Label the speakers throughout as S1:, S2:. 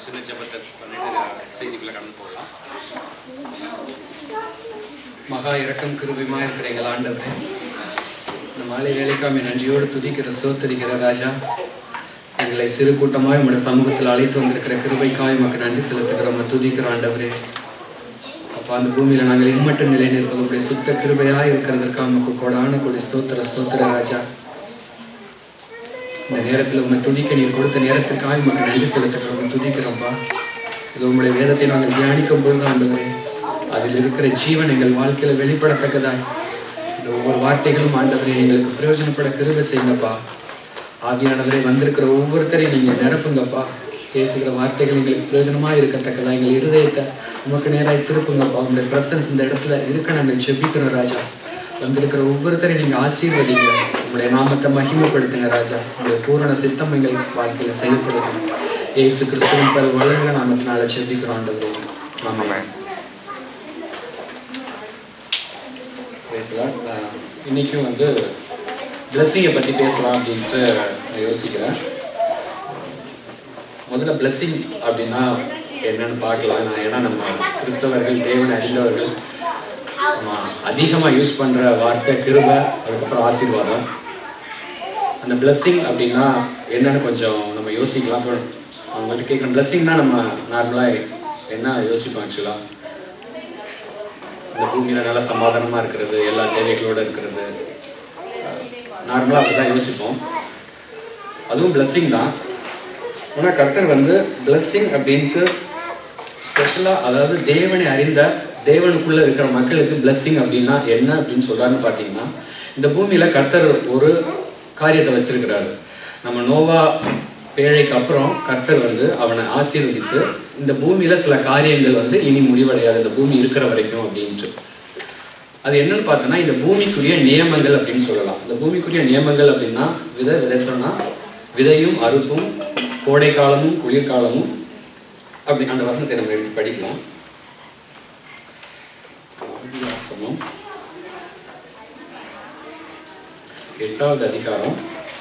S1: சின்ன ஜெபத்தை பண்ணிட்டு செய்திக்குள்ளே கடந்து போகலாம் மகா இரக்கம் கிருபிமா இருக்கிற எங்கள் ஆண்டவரே இந்த மாலை வேலைக்காமை நன்றியோடு துதிக்கிற சோத்தரிக்கிற ராஜா எங்களை சிறு கூட்டமாய் உங்களுடைய சமூகத்தில் அழைத்து வந்திருக்கிற கிருபைக்காய் மக்கள் நன்றி செலுத்துகிறோம் துதிக்கிற ஆண்டவரே அப்பா அந்த பூமியில நாங்கள் இம்மட்டும் நிலை நிற்பது உடைய சுத்த கிருபையாக இருக்கிறதற்காக நமக்கு கொடான கொடி ஸ்தோத்திர ஸ்தோத்திர ராஜா இந்த நேரத்தில் உங்களை துதிக்க நீர் கொடுத்த நேரத்துக்காக மக்கள் நன்றி செலுத்துகிறோம் துதிக்கிறோம்ப்பா இது உங்களுடைய வேதத்தை நாங்கள் தியானிக்கும் பொழுது ஆண்டவரே அதில் இருக்கிற ஜீவன் எங்கள் வாழ்க்கையில் வெளிப்படத்தக்கதாய் இந்த ஒவ்வொரு வார்த்தைகளும் ஆண்டவரே எங்களுக்கு பிரயோஜனப்பட கிருபை செய்யுங்கப்பா ஆவியானவரே வந்திருக்கிற ஒவ்வொருத்தரையும் நீங்கள் நிரப்புங்கப்பா பேசுகிற வார்த்தைகள் எங்களுக்கு பிரயோஜனமா இருக்கத்தக்கதா எங்கள் இருதயத்தை உமக்கு நேராக திருப்புங்கப்பா உங்களுடைய பிரசன்ஸ் இந்த இடத்துல இருக்க நாங்கள் செபிக்கிறோம் ராஜா வந்திருக்கிற ஒவ்வொருத்தரையும் நீங்கள் ஆசீர்வதிங்க உங்களுடைய நாமத்தை மகிமைப்படுத்துங்க ராஜா உங்களுடைய பூரண சித்தம் எங்கள் வாழ்க்கையில் செயல்படுத்தும் ஏசு கிறிஸ்துவின் சார் வளர்ந்த நாமத்தினால செபிக்கிறோம் ஆண்டவரே ஆமாம் பேசலாம் அஹ் இன்னைக்கும் வந்து பிளஸ்ஸிங்கை பற்றி பேசலாம் அப்படின்ட்டு நான் யோசிக்கிறேன் முதல்ல பிளஸ்ஸிங் அப்படின்னா என்னன்னு பார்க்கலாம் நான் ஏன்னா நம்ம கிறிஸ்தவர்கள் தேவனை அறிந்தவர்கள் நம்ம அதிகமாக யூஸ் பண்ணுற வார்த்தை கிருபை அதுக்கப்புறம் ஆசீர்வாதம் அந்த பிளஸ்ஸிங் அப்படின்னா என்னன்னு கொஞ்சம் நம்ம யோசிக்கலாம் அப்புறம் அவங்க மட்டும் கேட்குற பிளஸ்ஸிங்னா நம்ம நார்மலாக என்ன யோசிப்போம் ஆக்சுவலாக இந்த பூமியில் நல்லா சமாதானமாக இருக்கிறது எல்லா தேவைகளோடு இருக்கிறது நார்மலாக அப்படி தான் யோசிப்போம் அதுவும் பிளஸ்ஸிங் தான் ஆனால் கர்த்தர் வந்து பிளஸ்ஸிங் அப்படின்ட்டு ஸ்பெஷலாக அதாவது தேவனை அறிந்த தேவனுக்குள்ளே இருக்கிற மக்களுக்கு பிளஸ்ஸிங் அப்படின்னா என்ன அப்படின்னு சொல்கிறாருன்னு பார்த்தீங்கன்னா இந்த பூமியில் கர்த்தர் ஒரு காரியத்தை வச்சிருக்கிறாரு நம்ம நோவா பேழைக்கு அப்புறம் கர்த்தர் வந்து அவனை ஆசீர்வதித்து இந்த பூமியில் சில காரியங்கள் வந்து இனி முடிவடையாது இந்த பூமி இருக்கிற வரைக்கும் அப்படின்ட்டு அது என்னன்னு பார்த்தோன்னா இந்த பூமிக்குரிய நியமங்கள் அப்படின்னு சொல்லலாம் இந்த பூமிக்குரிய நியமங்கள் அப்படின்னா விதை விதைத்தோம்னா விதையும் அறுப்பும் கோடை காலமும் குளிர்காலமும் அப்படி அந்த வசனத்தை நம்ம எடுத்து படிக்கலாம் ஆதியாகமம், எட்டாவது அதிகாரம்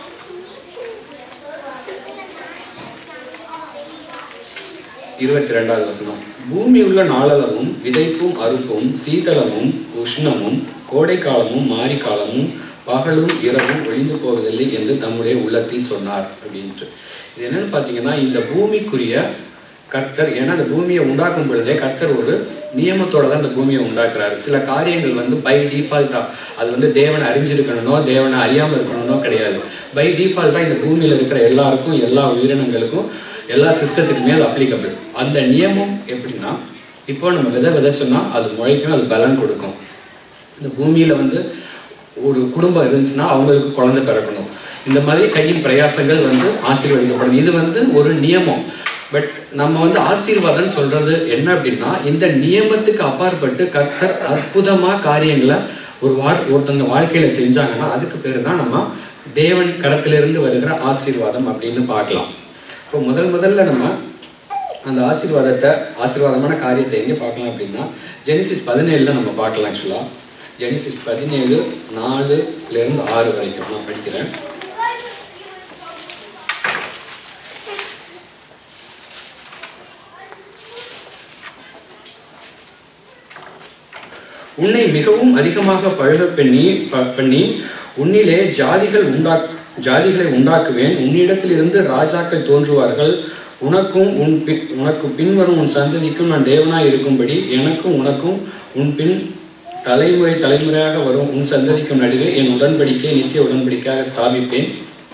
S1: இருபத்தி ரெண்டாவது வசனம் பூமி உள்ள நாளளவும் விதைப்பும் அறுப்பும் சீதளமும் உஷ்ணமும் கோடை காலமும் மாரி காலமும் பகலும் இரவும் ஒழிந்து போவதில்லை என்று தம்முடைய உள்ளத்தில் சொன்னார் அப்படின்ட்டு இது என்னன்னு பார்த்தீங்கன்னா இந்த பூமிக்குரிய கர்த்தர் ஏன்னா அந்த பூமியை உண்டாக்கும் பொழுதே கர்த்தர் ஒரு நியமத்தோட தான் இந்த பூமியை உண்டாக்குறாரு சில காரியங்கள் வந்து பை டிஃபால்ட்டா அது வந்து தேவனை அறிஞ்சிருக்கணும்னோ தேவனை அறியாமல் இருக்கணும்னோ கிடையாது பை டிஃபால்ட்டா இந்த பூமியில இருக்கிற எல்லாருக்கும் எல்லா உயிரினங்களுக்கும் எல்லா சிஸ்டத்துக்குமே அது அப்ளிகபிள் அந்த நியமம் எப்படின்னா இப்போ நம்ம விதை விதைச்சோம்னா அது முளைக்கும் அது பலன் கொடுக்கும் இந்த பூமியில வந்து ஒரு குடும்பம் இருந்துச்சுன்னா அவங்களுக்கு குழந்தை பிறக்கணும் இந்த மாதிரி கையின் பிரயாசங்கள் வந்து ஆசீர்வதிக்கப்படும் இது வந்து ஒரு நியமம் பட் நம்ம வந்து ஆசீர்வாதம் சொல்றது என்ன அப்படின்னா இந்த நியமத்துக்கு அப்பாற்பட்டு கர்த்தர் அற்புதமா காரியங்களை ஒரு வா ஒருத்தங்க வாழ்க்கையில செஞ்சாங்கன்னா அதுக்கு பேர் தான் நம்ம தேவன் கரத்திலிருந்து வருகிற ஆசீர்வாதம் அப்படின்னு பார்க்கலாம் இப்போ முதல் முதல்ல நம்ம அந்த ஆசீர்வாதத்தை ஆசீர்வாதமான காரியத்தை எங்கே பார்க்கலாம் அப்படின்னா ஜெனிசிஸ் பதினேழுல நம்ம பார்க்கலாம் ஆக்சுவலாக ஜெனிசிஸ் பதினேழு நாலுலேருந்து ஆறு வரைக்கும் நான் படிக்கிறேன் உன்னை மிகவும் அதிகமாக பழக பண்ணி ப- பண்ணி உன்னிலே ஜாதிகள் உண்டா ஜாதிகளை உண்டாக்குவேன் உன்னிடத்திலிருந்து ராஜாக்கள் தோன்றுவார்கள் உனக்கும் உன் பின் உனக்கு பின்வரும் உன் சந்ததிக்கும் நான் தேவனாய் இருக்கும்படி எனக்கும் உனக்கும் உன் பின் தலைமுறை தலைமுறையாக வரும் உன் சந்ததிக்கும் நடுவே என் உடன்படிக்கை நித்திய உடன்படிக்கையாக ஸ்தாபிப்பேன்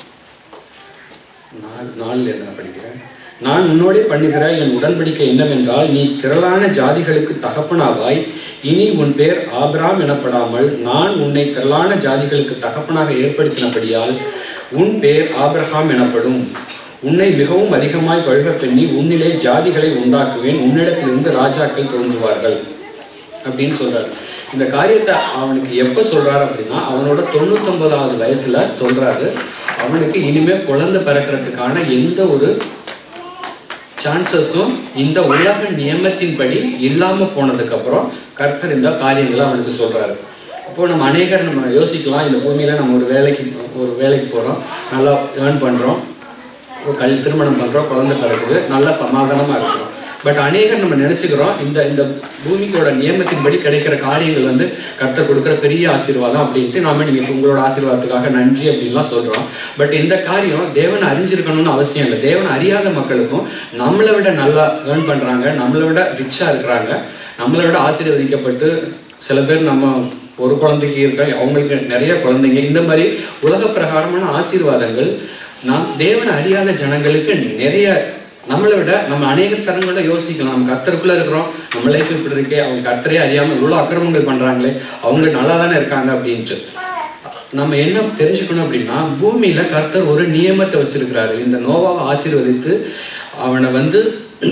S1: நாலு நாலில் என்ன படிக்கிறேன் நான் உன்னோடே பண்ணுகிற என் உடன்படிக்கை என்னவென்றால் நீ திரளான ஜாதிகளுக்கு தகப்பனாவாய் இனி உன் பேர் ஆபிராம் எனப்படாமல் நான் உன்னை திரளான ஜாதிகளுக்கு தகப்பனாக ஏற்படுத்தினபடியால் உன் பேர் ஆபிரகாம் எனப்படும் உன்னை மிகவும் அதிகமாய் பழுக பெண்ணி உன்னிலே ஜாதிகளை உண்டாக்குவேன் உன்னிடத்திலிருந்து ராஜாக்கள் தோன்றுவார்கள் அப்படின்னு சொல்றாரு இந்த காரியத்தை அவனுக்கு எப்ப சொல்றாரு அப்படின்னா அவனோட தொண்ணூத்தொன்பதாவது வயசுல சொல்றாரு அவனுக்கு இனிமே குழந்தை பிறக்கிறதுக்கான எந்த ஒரு சான்சஸும் இந்த உலக நியமத்தின்படி இல்லாம போனதுக்கு அப்புறம் கர்த்தர் இந்த காரியங்களை அவனுக்கு சொல்றாரு இப்போ நம்ம அநேகர் நம்ம யோசிக்கலாம் இந்த பூமியில நம்ம ஒரு வேலைக்கு ஒரு வேலைக்கு போறோம் நல்லா ஏர்ன் பண்றோம் ஒரு கல் திருமணம் பண்ணுறோம் குழந்தை பிறகுது நல்லா சமாதானமாக இருக்கிறோம் பட் அநேகர் நம்ம நினச்சிக்கிறோம் இந்த இந்த பூமிக்கோட நியமத்தின்படி கிடைக்கிற காரியங்கள் வந்து கர்த்தர் கொடுக்குற பெரிய ஆசீர்வாதம் அப்படின்ட்டு நாம நீங்கள் உங்களோட ஆசீர்வாதத்துக்காக நன்றி அப்படின்லாம் சொல்கிறோம் பட் இந்த காரியம் தேவனை அறிஞ்சிருக்கணும்னு அவசியம் இல்லை தேவனை அறியாத மக்களுக்கும் நம்மளை விட நல்லா ஏர்ன் பண்ணுறாங்க நம்மளை விட ரிச்சாக இருக்கிறாங்க நம்மளை விட ஆசீர்வதிக்கப்பட்டு சில பேர் நம்ம ஒரு குழந்தைக்கு இருக்க அவங்களுக்கு நிறைய குழந்தைங்க இந்த மாதிரி உலக பிரகாரமான ஆசீர்வாதங்கள் நாம் தேவனை அறியாத ஜனங்களுக்கு நிறைய நம்மளை விட நம்ம அநேக தரங்கள யோசிக்கலாம் நம்ம கர்த்தருக்குள்ள இருக்கிறோம் நம்ம லைஃப் இப்படி இருக்கே அவங்க கர்த்தரே அறியாமல் இவ்வளோ அக்கிரமங்கள் பண்றாங்களே அவங்க நல்லா தானே இருக்காங்க அப்படின்ட்டு நம்ம என்ன தெரிஞ்சுக்கணும் அப்படின்னா பூமியில கர்த்தர் ஒரு நியமத்தை வச்சிருக்கிறாரு இந்த நோவாவை ஆசீர்வதித்து அவனை வந்து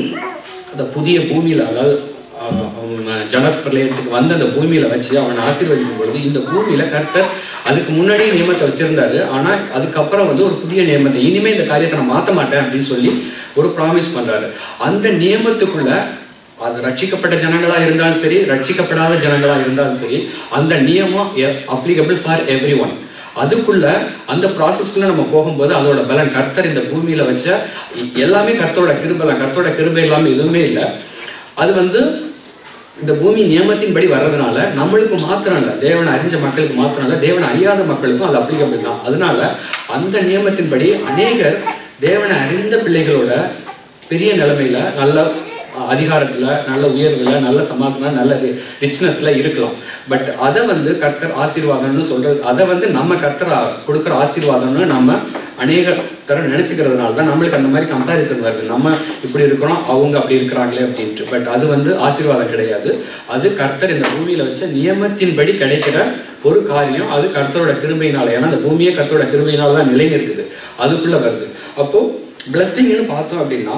S1: அந்த புதிய பூமியில அதாவது அவன் அவன் ஜனப்பிரளயத்துக்கு வந்து அந்த பூமியில வச்சு அவனை ஆசீர்வதிக்கும் பொழுது இந்த பூமியில கர்த்தர் அதுக்கு முன்னாடியே நியமத்தை வச்சிருந்தாரு ஆனா அதுக்கப்புறம் வந்து ஒரு புதிய நியமத்தை இனிமே இந்த காரியத்தை நான் மாத்த மாட்டேன் அப்படின்னு சொல்லி ஒரு ப்ராமிஸ் பண்றாரு அந்த நியமத்துக்குள்ள அது ரட்சிக்கப்பட்ட ஜனங்களா இருந்தாலும் சரி ரட்சிக்கப்படாத ஜனங்களா இருந்தாலும் சரி அந்த நியமம் அப்ளிகபிள் ஃபார் எவ்ரி ஒன் அதுக்குள்ள அந்த ப்ராசஸ்க்குள்ள நம்ம போகும்போது அதோட பலன் கர்த்தர் இந்த பூமியில வச்ச எல்லாமே கர்த்தரோட கிருபலம் கர்த்தரோட கிருபை இல்லாம எதுவுமே இல்லை அது வந்து இந்த பூமி நியமத்தின்படி வர்றதுனால நம்மளுக்கு மாத்திரம் இல்லை தேவனை அறிஞ்ச மக்களுக்கு மாத்திரம் இல்லை தேவனை அறியாத மக்களுக்கும் அது அப்ளிகபிள் தான் அதனால அந்த நியமத்தின்படி அநேகர் தேவனை அறிந்த பிள்ளைகளோட பெரிய நிலைமையில நல்ல அதிகாரத்துல நல்ல உயர்வுல நல்ல சமாதானம் நல்ல ரிச்னஸ்ல இருக்கலாம் பட் அதை வந்து கர்த்தர் ஆசீர்வாதம்னு சொல்றது அதை வந்து நம்ம கர்த்தர் கொடுக்குற ஆசீர்வாதம்னு நம்ம அநேக தரம் நினைச்சுக்கிறதுனால தான் நம்மளுக்கு அந்த மாதிரி கம்பேரிசன் வருது நம்ம இப்படி இருக்கிறோம் அவங்க அப்படி இருக்கிறாங்களே அப்படின்ட்டு பட் அது வந்து ஆசீர்வாதம் கிடையாது அது கர்த்தர் இந்த பூமியில வச்ச நியமத்தின்படி கிடைக்கிற ஒரு காரியம் அது கர்த்தரோட கிருபையினால ஏன்னா அந்த பூமியே கர்த்தரோட கிருபையினால தான் நிலை நிற்குது அதுக்குள்ள வருது அப்போ பிளஸ்ஸிங்னு பார்த்தோம் அப்படின்னா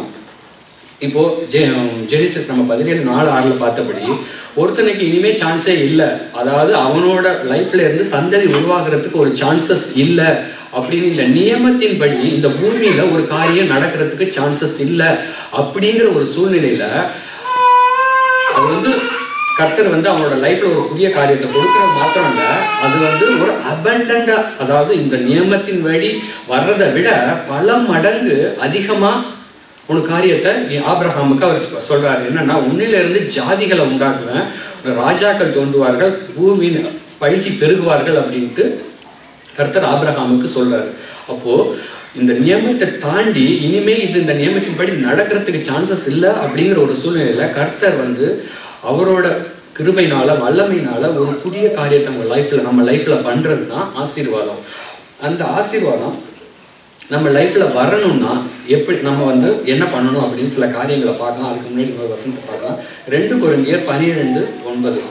S1: இப்போ ஜெ ஜெனிசிஸ் நம்ம பதினேழு நாலு ஆறுல பார்த்தபடி ஒருத்தனுக்கு இனிமே சான்ஸே இல்லை அதாவது அவனோட லைஃப்ல இருந்து சந்ததி உருவாகிறதுக்கு ஒரு சான்சஸ் இல்லை அப்படின்னு இந்த நியமத்தின்படி இந்த பூமியில ஒரு காரியம் நடக்கிறதுக்கு சான்சஸ் இல்லை அப்படிங்கிற ஒரு சூழ்நிலையில அது வந்து கர்த்தர் வந்து அவனோட லைஃப்ல ஒரு புதிய காரியத்தை கொடுக்கறது மாத்திரம் இல்ல அது வந்து ஒரு அபண்டண்டா அதாவது இந்த நியமத்தின் வழி வர்றதை விட பல மடங்கு அதிகமா ஒரு காரியத்தை நீ ஆபிரஹாமுக்கு அவர் சொ- சொல்றாரு என்னன்னா உன்னில இருந்து ஜாதிகளை உண்டாக்குவேன் ராஜாக்கள் தோன்றுவார்கள் பூமியின் பழுகி பெருகுவார்கள் அப்படின்ட்டு கர்த்தர் ஆபிரகாமுக்கு சொல்றாரு அப்போ இந்த நியமத்தை தாண்டி இனிமே இது இந்த நியமத்தின்படி நடக்கிறதுக்கு சான்சஸ் இல்லை அப்படிங்கிற ஒரு சூழ்நிலையில கர்த்தர் வந்து அவரோட கிருபைனால வல்லமையினால ஒரு புதிய காரியத்தை நம்ம லைஃப்ல நம்ம லைஃப்ல பண்றது தான் ஆசீர்வாதம் அந்த ஆசீர்வாதம் நம்ம லைஃப்ல வரணும்னா எப்படி நம்ம வந்து என்ன பண்ணணும் அப்படின்னு சில காரியங்களை பார்க்கலாம் அதுக்கு முன்னாடி ஒரு வசனத்தை பார்க்கலாம் ரெண்டு குருங்கியர் பனிரெண்டு ஒன்பது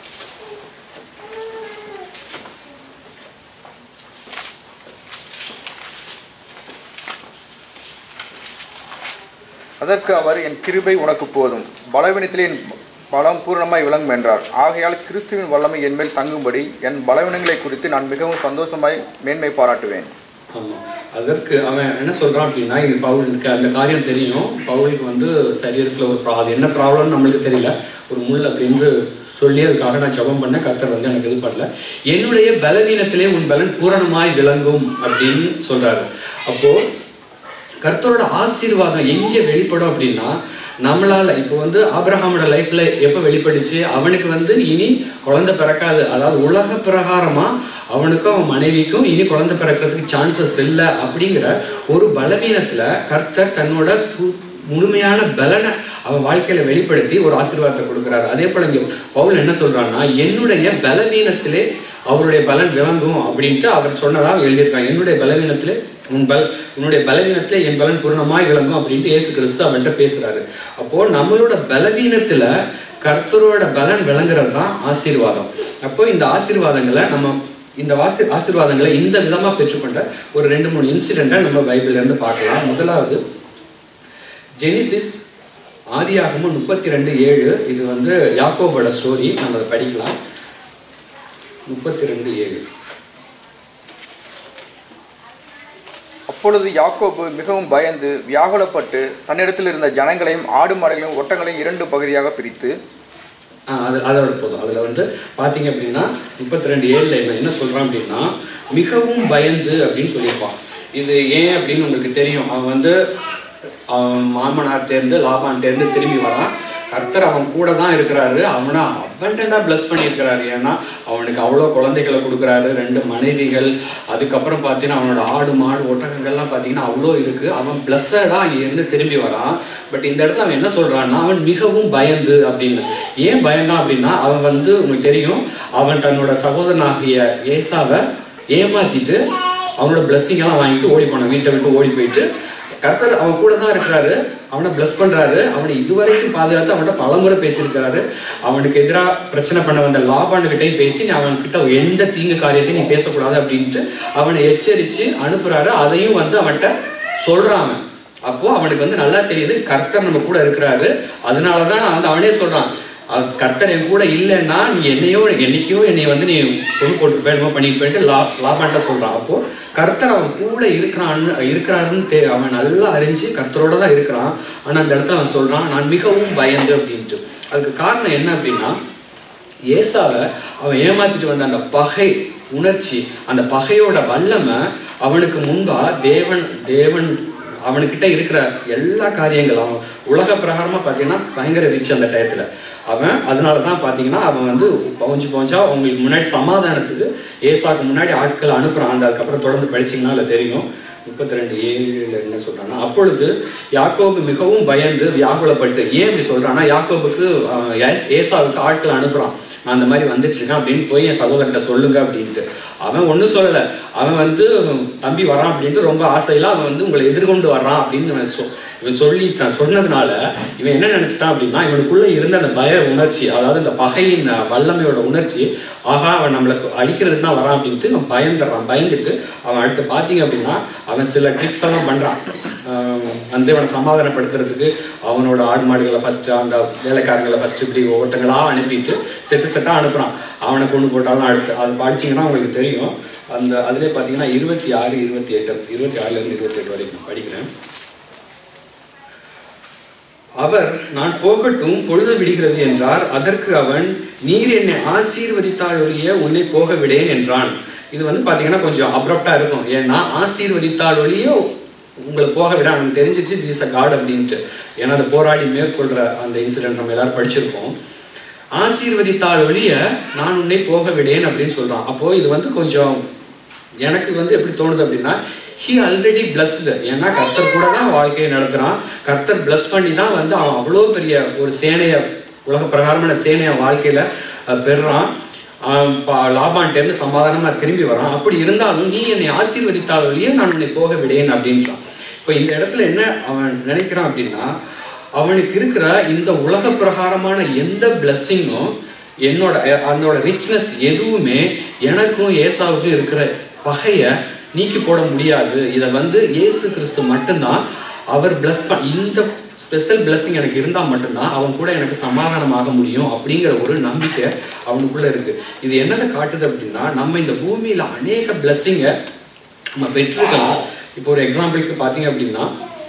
S2: அதற்கு அவர் என் கிருபை உனக்கு போதும் பலவீனத்திலே என் பலம் பூரணமாய் விளங்கும் என்றார் ஆகையால் கிறிஸ்துவின் வல்லமை என் மேல் தங்கும்படி என் பலவீனங்களை குறித்து நான் மிகவும் சந்தோஷமாய் மேன்மை பாராட்டுவேன்
S1: ஆமா அதற்கு அவன் என்ன சொல்றான் அப்படின்னா இது பவுலுக்கு அந்த காரியம் தெரியும் பவுலுக்கு வந்து சரீரத்துல ஒரு ப்ரா அது என்ன ப்ராப்ளம் நம்மளுக்கு தெரியல ஒரு முள் அப்படின்னு சொல்லி அதுக்காக நான் ஜெபம் பண்ண கர்த்தர் வந்து எனக்கு இது பண்ணல என்னுடைய பலவீனத்திலே உன் பலன் பூரணமாய் விளங்கும் அப்படின்னு சொல்றாரு அப்போ கர்த்தரோட ஆசீர்வாதம் எங்கே வெளிப்படும் அப்படின்னா நம்மளால இப்போ வந்து ஆபிரஹாமோட லைஃப்ல எப்போ வெளிப்பட்டுச்சு அவனுக்கு வந்து இனி குழந்தை பிறக்காது அதாவது உலக பிரகாரமா அவனுக்கும் அவன் மனைவிக்கும் இனி குழந்தை பிறக்கிறதுக்கு சான்சஸ் இல்லை அப்படிங்கிற ஒரு பலவீனத்துல கர்த்தர் தன்னோட பு- முழுமையான பலனை அவன் வாழ்க்கையில வெளிப்படுத்தி ஒரு ஆசீர்வாதத்தை கொடுக்குறாரு அதே போல இங்க பவுல் என்ன சொல்றான்னா என்னுடைய பலவீனத்திலே அவருடைய பலன் விளங்கும் அப்படின்ட்டு அவர் சொன்னதா எழுதியிருக்காங்க என்னுடைய பலவீனத்திலே உன் பல உன்னுடைய பலவீனத்திலே என் பலன் பூரணமாய் விளங்கும் அப்படின்ட்டு இயேசு கிறிஸ்து அவன்கிட்ட பேசுறாரு அப்போ நம்மளோட பலவீனத்துல கர்த்தரோட பலன் விளங்குறது தான் ஆசீர்வாதம் அப்போ இந்த ஆசீர்வாதங்களை நம்ம இந்த ஆசி ஆசீர்வாதங்களை இந்த விதமா பெற்றுக்கொண்ட ஒரு ரெண்டு மூணு இன்சிடெண்ட்டை நம்ம பைபிள்ல இருந்து பார்க்கலாம் முதலாவது ஜெனிசிஸ் ஆதியாகமும் முப்பத்தி ரெண்டு ஏழு இது வந்து யாக்கோபோட ஸ்டோரி நம்ம அதை படிக்கலாம் முப்பத்தி ரெண்டு ஏழு
S2: அப்பொழுது யாக்கோபு மிகவும் பயந்து வியாகுலப்பட்டு தன்னிடத்தில் இருந்த ஜனங்களையும் ஆடு மாடுகளையும் ஒட்டங்களையும் இரண்டு பகுதியாக பிரித்து
S1: ஆ, அது அதோட போதும் அதில் வந்து பார்த்தீங்க அப்படின்னா முப்பத்தி ரெண்டு ஏழில் இவன் என்ன சொல்கிறான் அப்படின்னா மிகவும் பயந்து அப்படின்னு சொல்லியிருப்பான் இது ஏன் அப்படின்னு உங்களுக்கு தெரியும் அவன் வந்து அவன் மாமனார் தேர்ந்து லாபான் தேர்ந்து திரும்பி வரான் கர்த்தர் அவன் கூட தான் இருக்கிறாரு அவனை அவன்கிட்ட பிளஸ் பண்ணியிருக்கிறாரு ஏன்னா அவனுக்கு அவ்வளோ குழந்தைகளை கொடுக்குறாரு ரெண்டு மனைவிகள் அதுக்கப்புறம் பார்த்தீங்கன்னா அவனோட ஆடு மாடு ஒட்டகங்கள்லாம் பார்த்தீங்கன்னா அவ்வளோ இருக்கு அவன் பிளஸ்ஸடாக இருந்து திரும்பி வரான் பட் இந்த இடத்துல அவன் என்ன சொல்றான்னா அவன் மிகவும் பயந்து அப்படின்னு ஏன் பயந்தான் அப்படின்னா அவன் வந்து உங்களுக்கு தெரியும் அவன் தன்னோட சகோதரனாகிய ஏசாவை ஏமாத்திட்டு அவனோட blessing எல்லாம் வாங்கிட்டு ஓடி போனான் வீட்டை விட்டு ஓடி போயிட்டு கர்த்தர் அவன் கூட தான் இருக்கிறாரு அவனை பிளஸ் பண்றாரு அவனை இதுவரைக்கும் பாதுகாத்து அவன்கிட்ட பலமுறை பேசியிருக்கிறாரு அவனுக்கு எதிராக பிரச்சனை பண்ண வந்த லாபாண்டு கிட்டையும் பேசி நீ அவன்கிட்ட எந்த தீங்கு காரியத்தையும் நீ பேசக்கூடாது அப்படின்ட்டு அவனை எச்சரிச்சு அனுப்புறாரு அதையும் வந்து அவன்கிட்ட சொல்றான் அவன் அப்போ அவனுக்கு வந்து நல்லா தெரியுது கர்த்தர் நம்ம கூட இருக்கிறாரு அதனாலதான் வந்து அவனே சொல்றான் அது கர்த்தர் என் கூட இல்லைன்னா நீ என்னையோ என்னைக்கோ என்னை வந்து நீ கொண்டு போட்டு என்னமோ பண்ணிட்டு போயிட்டு லா லாபான்ட்ட சொல்றான் அப்போ கர்த்தர் அவன் கூட இருக்கிறான்னு இருக்கிறாருன்னு தெ அவன் நல்லா அறிஞ்சு கர்த்தரோட தான் இருக்கிறான் ஆனா அந்த இடத்துல அவன் சொல்றான் நான் மிகவும் பயந்து அப்படின்ட்டு அதுக்கு காரணம் என்ன அப்படின்னா ஏசாவை அவன் ஏமாத்திட்டு வந்த அந்த பகை உணர்ச்சி அந்த பகையோட வல்லமை அவனுக்கு முன்பா தேவன் தேவன் அவனுக்கிட்ட இருக்கிற எல்லா காரியங்களும் அவன் உலக பிரகாரமா பார்த்தீங்கன்னா பயங்கர ரிச் அந்த டயத்துல அவன் அதனால தான் பார்த்தீங்கன்னா அவன் வந்து பவுஞ்சு பவுஞ்சா உங்களுக்கு முன்னாடி சமாதானத்துக்கு ஏசாக்கு முன்னாடி ஆட்கள் அனுப்புறான் அந்த அதுக்கப்புறம் தொடர்ந்து படிச்சீங்கன்னா அதில் தெரியும் முப்பத்தி ரெண்டு ஏழுல என்ன சொல்றான்னா அப்பொழுது யாக்கோபு மிகவும் பயந்து வியாகுலப்பட்டு ஏன் இப்படி சொல்றான்னா யாக்கோபுக்கு ஆஹ், ஏஸ்- ஏசாவுக்கு ஆட்கள் அனுப்புறான் நான் அந்த மாதிரி வந்துட்டு இருக்கேன் அப்படின்னு போய் என் சகோதரன்ட்ட சொல்லுங்க அப்படின்ட்டு அவன் ஒன்றும் சொல்லலை அவன் வந்து தம்பி வரான் அப்படின்ட்டு ரொம்ப ஆசையில அவன் வந்து உங்களை எதிர்கொண்டு வர்றான் அப்படின்னு அவன் சொ- இவன் சொல்லி த- சொன்னதுனால இவன் என்ன நினைச்சிட்டான் அப்படின்னா இவனுக்குள்ள இருந்த அந்த பய உணர்ச்சி அதாவது இந்த பகையின் அஹ், வல்லமையோட உணர்ச்சி ஆகா அவன் நம்மளுக்கு அழிக்கிறதுக்கு தான் வரான் அப்படின்ட்டு அவன் பயந்துடுறான் பயந்துட்டு அவன் அடுத்து பார்த்தீங்க அப்படின்னா அவன் சில ட்ரிக்ஸ் எல்லாம் பண்றான் ஆஹ் வந்து அவனை சமாதானப்படுத்துறதுக்கு அவனோட ஆடு மாடுகளை ஃபர்ஸ்ட் அந்த வேலைக்காரங்களை ஃபர்ஸ்ட் இப்படி ஒவ்வொருத்தங்களா அனுப்பிட்டு செட்டு செட்டா அனுப்புறான் அவனை கொண்டு போட்டாலும் அடுத்து அது படிச்சீங்கன்னா உங்களுக்கு தெரியும் அந்த அதுலேயே பார்த்தீங்கன்னா இருபத்தி ஆறு இருபத்தி எட்டு இருபத்தி ஆறுல இருந்து இருபத்தி எட்டு வரைக்கும் படிக்கிறேன் அவர் நான் போகட்டும் பொழுது விடுகிறது என்றார் அதற்கு அவன் நீர் என்னை ஆசீர்வதித்தால் ஒழிய உன்னை போக விடேன் என்றான் இது வந்து பாத்தீங்கன்னா கொஞ்சம் அப்ரப்டா இருக்கும் ஏன்னா ஆசீர்வதித்தால் ஒழிய உங்களை போக விட அவனுக்கு தெரிஞ்சிச்சு இஸ் அ காட் அப்படின்ட்டு ஏன்னா அந்த போராடி மேற்கொள்ற அந்த இன்சிடென்ட் நம்ம எல்லாரும் படிச்சிருப்போம் ஆசீர்வதித்தால் ஒழிய நான் உன்னை போக விடேன் அப்படின்னு சொல்றான் அப்போ இது வந்து கொஞ்சம் எனக்கு வந்து எப்படி தோணுது அப்படின்னா ஹி ஆல்ரெடி பிளஸ்டு ஏன்னா கர்த்தர் கூட தான் வாழ்க்கையை நடத்துறான் கர்த்தர் பிளஸ் பண்ணி தான் வந்து அவன் அவ்வளோ பெரிய ஒரு சேனையை உலக பிரகாரமான சேனையை வாழ்க்கையில அஹ், பெறுறான் ஆஹ் பா- லாபான்ட்டேருந்து சமாதானமா திரும்பி வரான் அப்படி இருந்தாலும் நீ என்னை ஆசீர்வதித்தால் வழியே நான் உன்னை போக விடேன் அப்படின்றான் இப்போ இந்த இடத்துல என்ன அவன் நினைக்கிறான் அப்படின்னா அவனுக்கு இருக்கிற இந்த உலக பிரகாரமான எந்த பிளஸ்ஸிங்கும் என்னோட அதனோட ரிச்னஸ் எதுவுமே எனக்கும் ஏசாவுக்கும் இருக்கிற பகையை நீக்கி போட முடியாது இதை வந்து இயேசு கிறிஸ்து மட்டும்தான் அவர் பிளஸ் ப இந்த ஸ்பெஷல் பிளஸ்ஸிங் எனக்கு இருந்தால் மட்டும்தான் அவன் கூட எனக்கு சமாதானமாக முடியும் அப்படிங்கிற ஒரு நம்பிக்கை அவனுக்குள்ள இருக்கு இது என்னதை காட்டுது அப்படின்னா நம்ம இந்த பூமியில அநேக பிளஸ்ஸிங்கை நம்ம பெற்றிருக்கலாம் இப்போ ஒரு எக்ஸாம்பிளுக்கு பார்த்தீங்க அப்படின்னா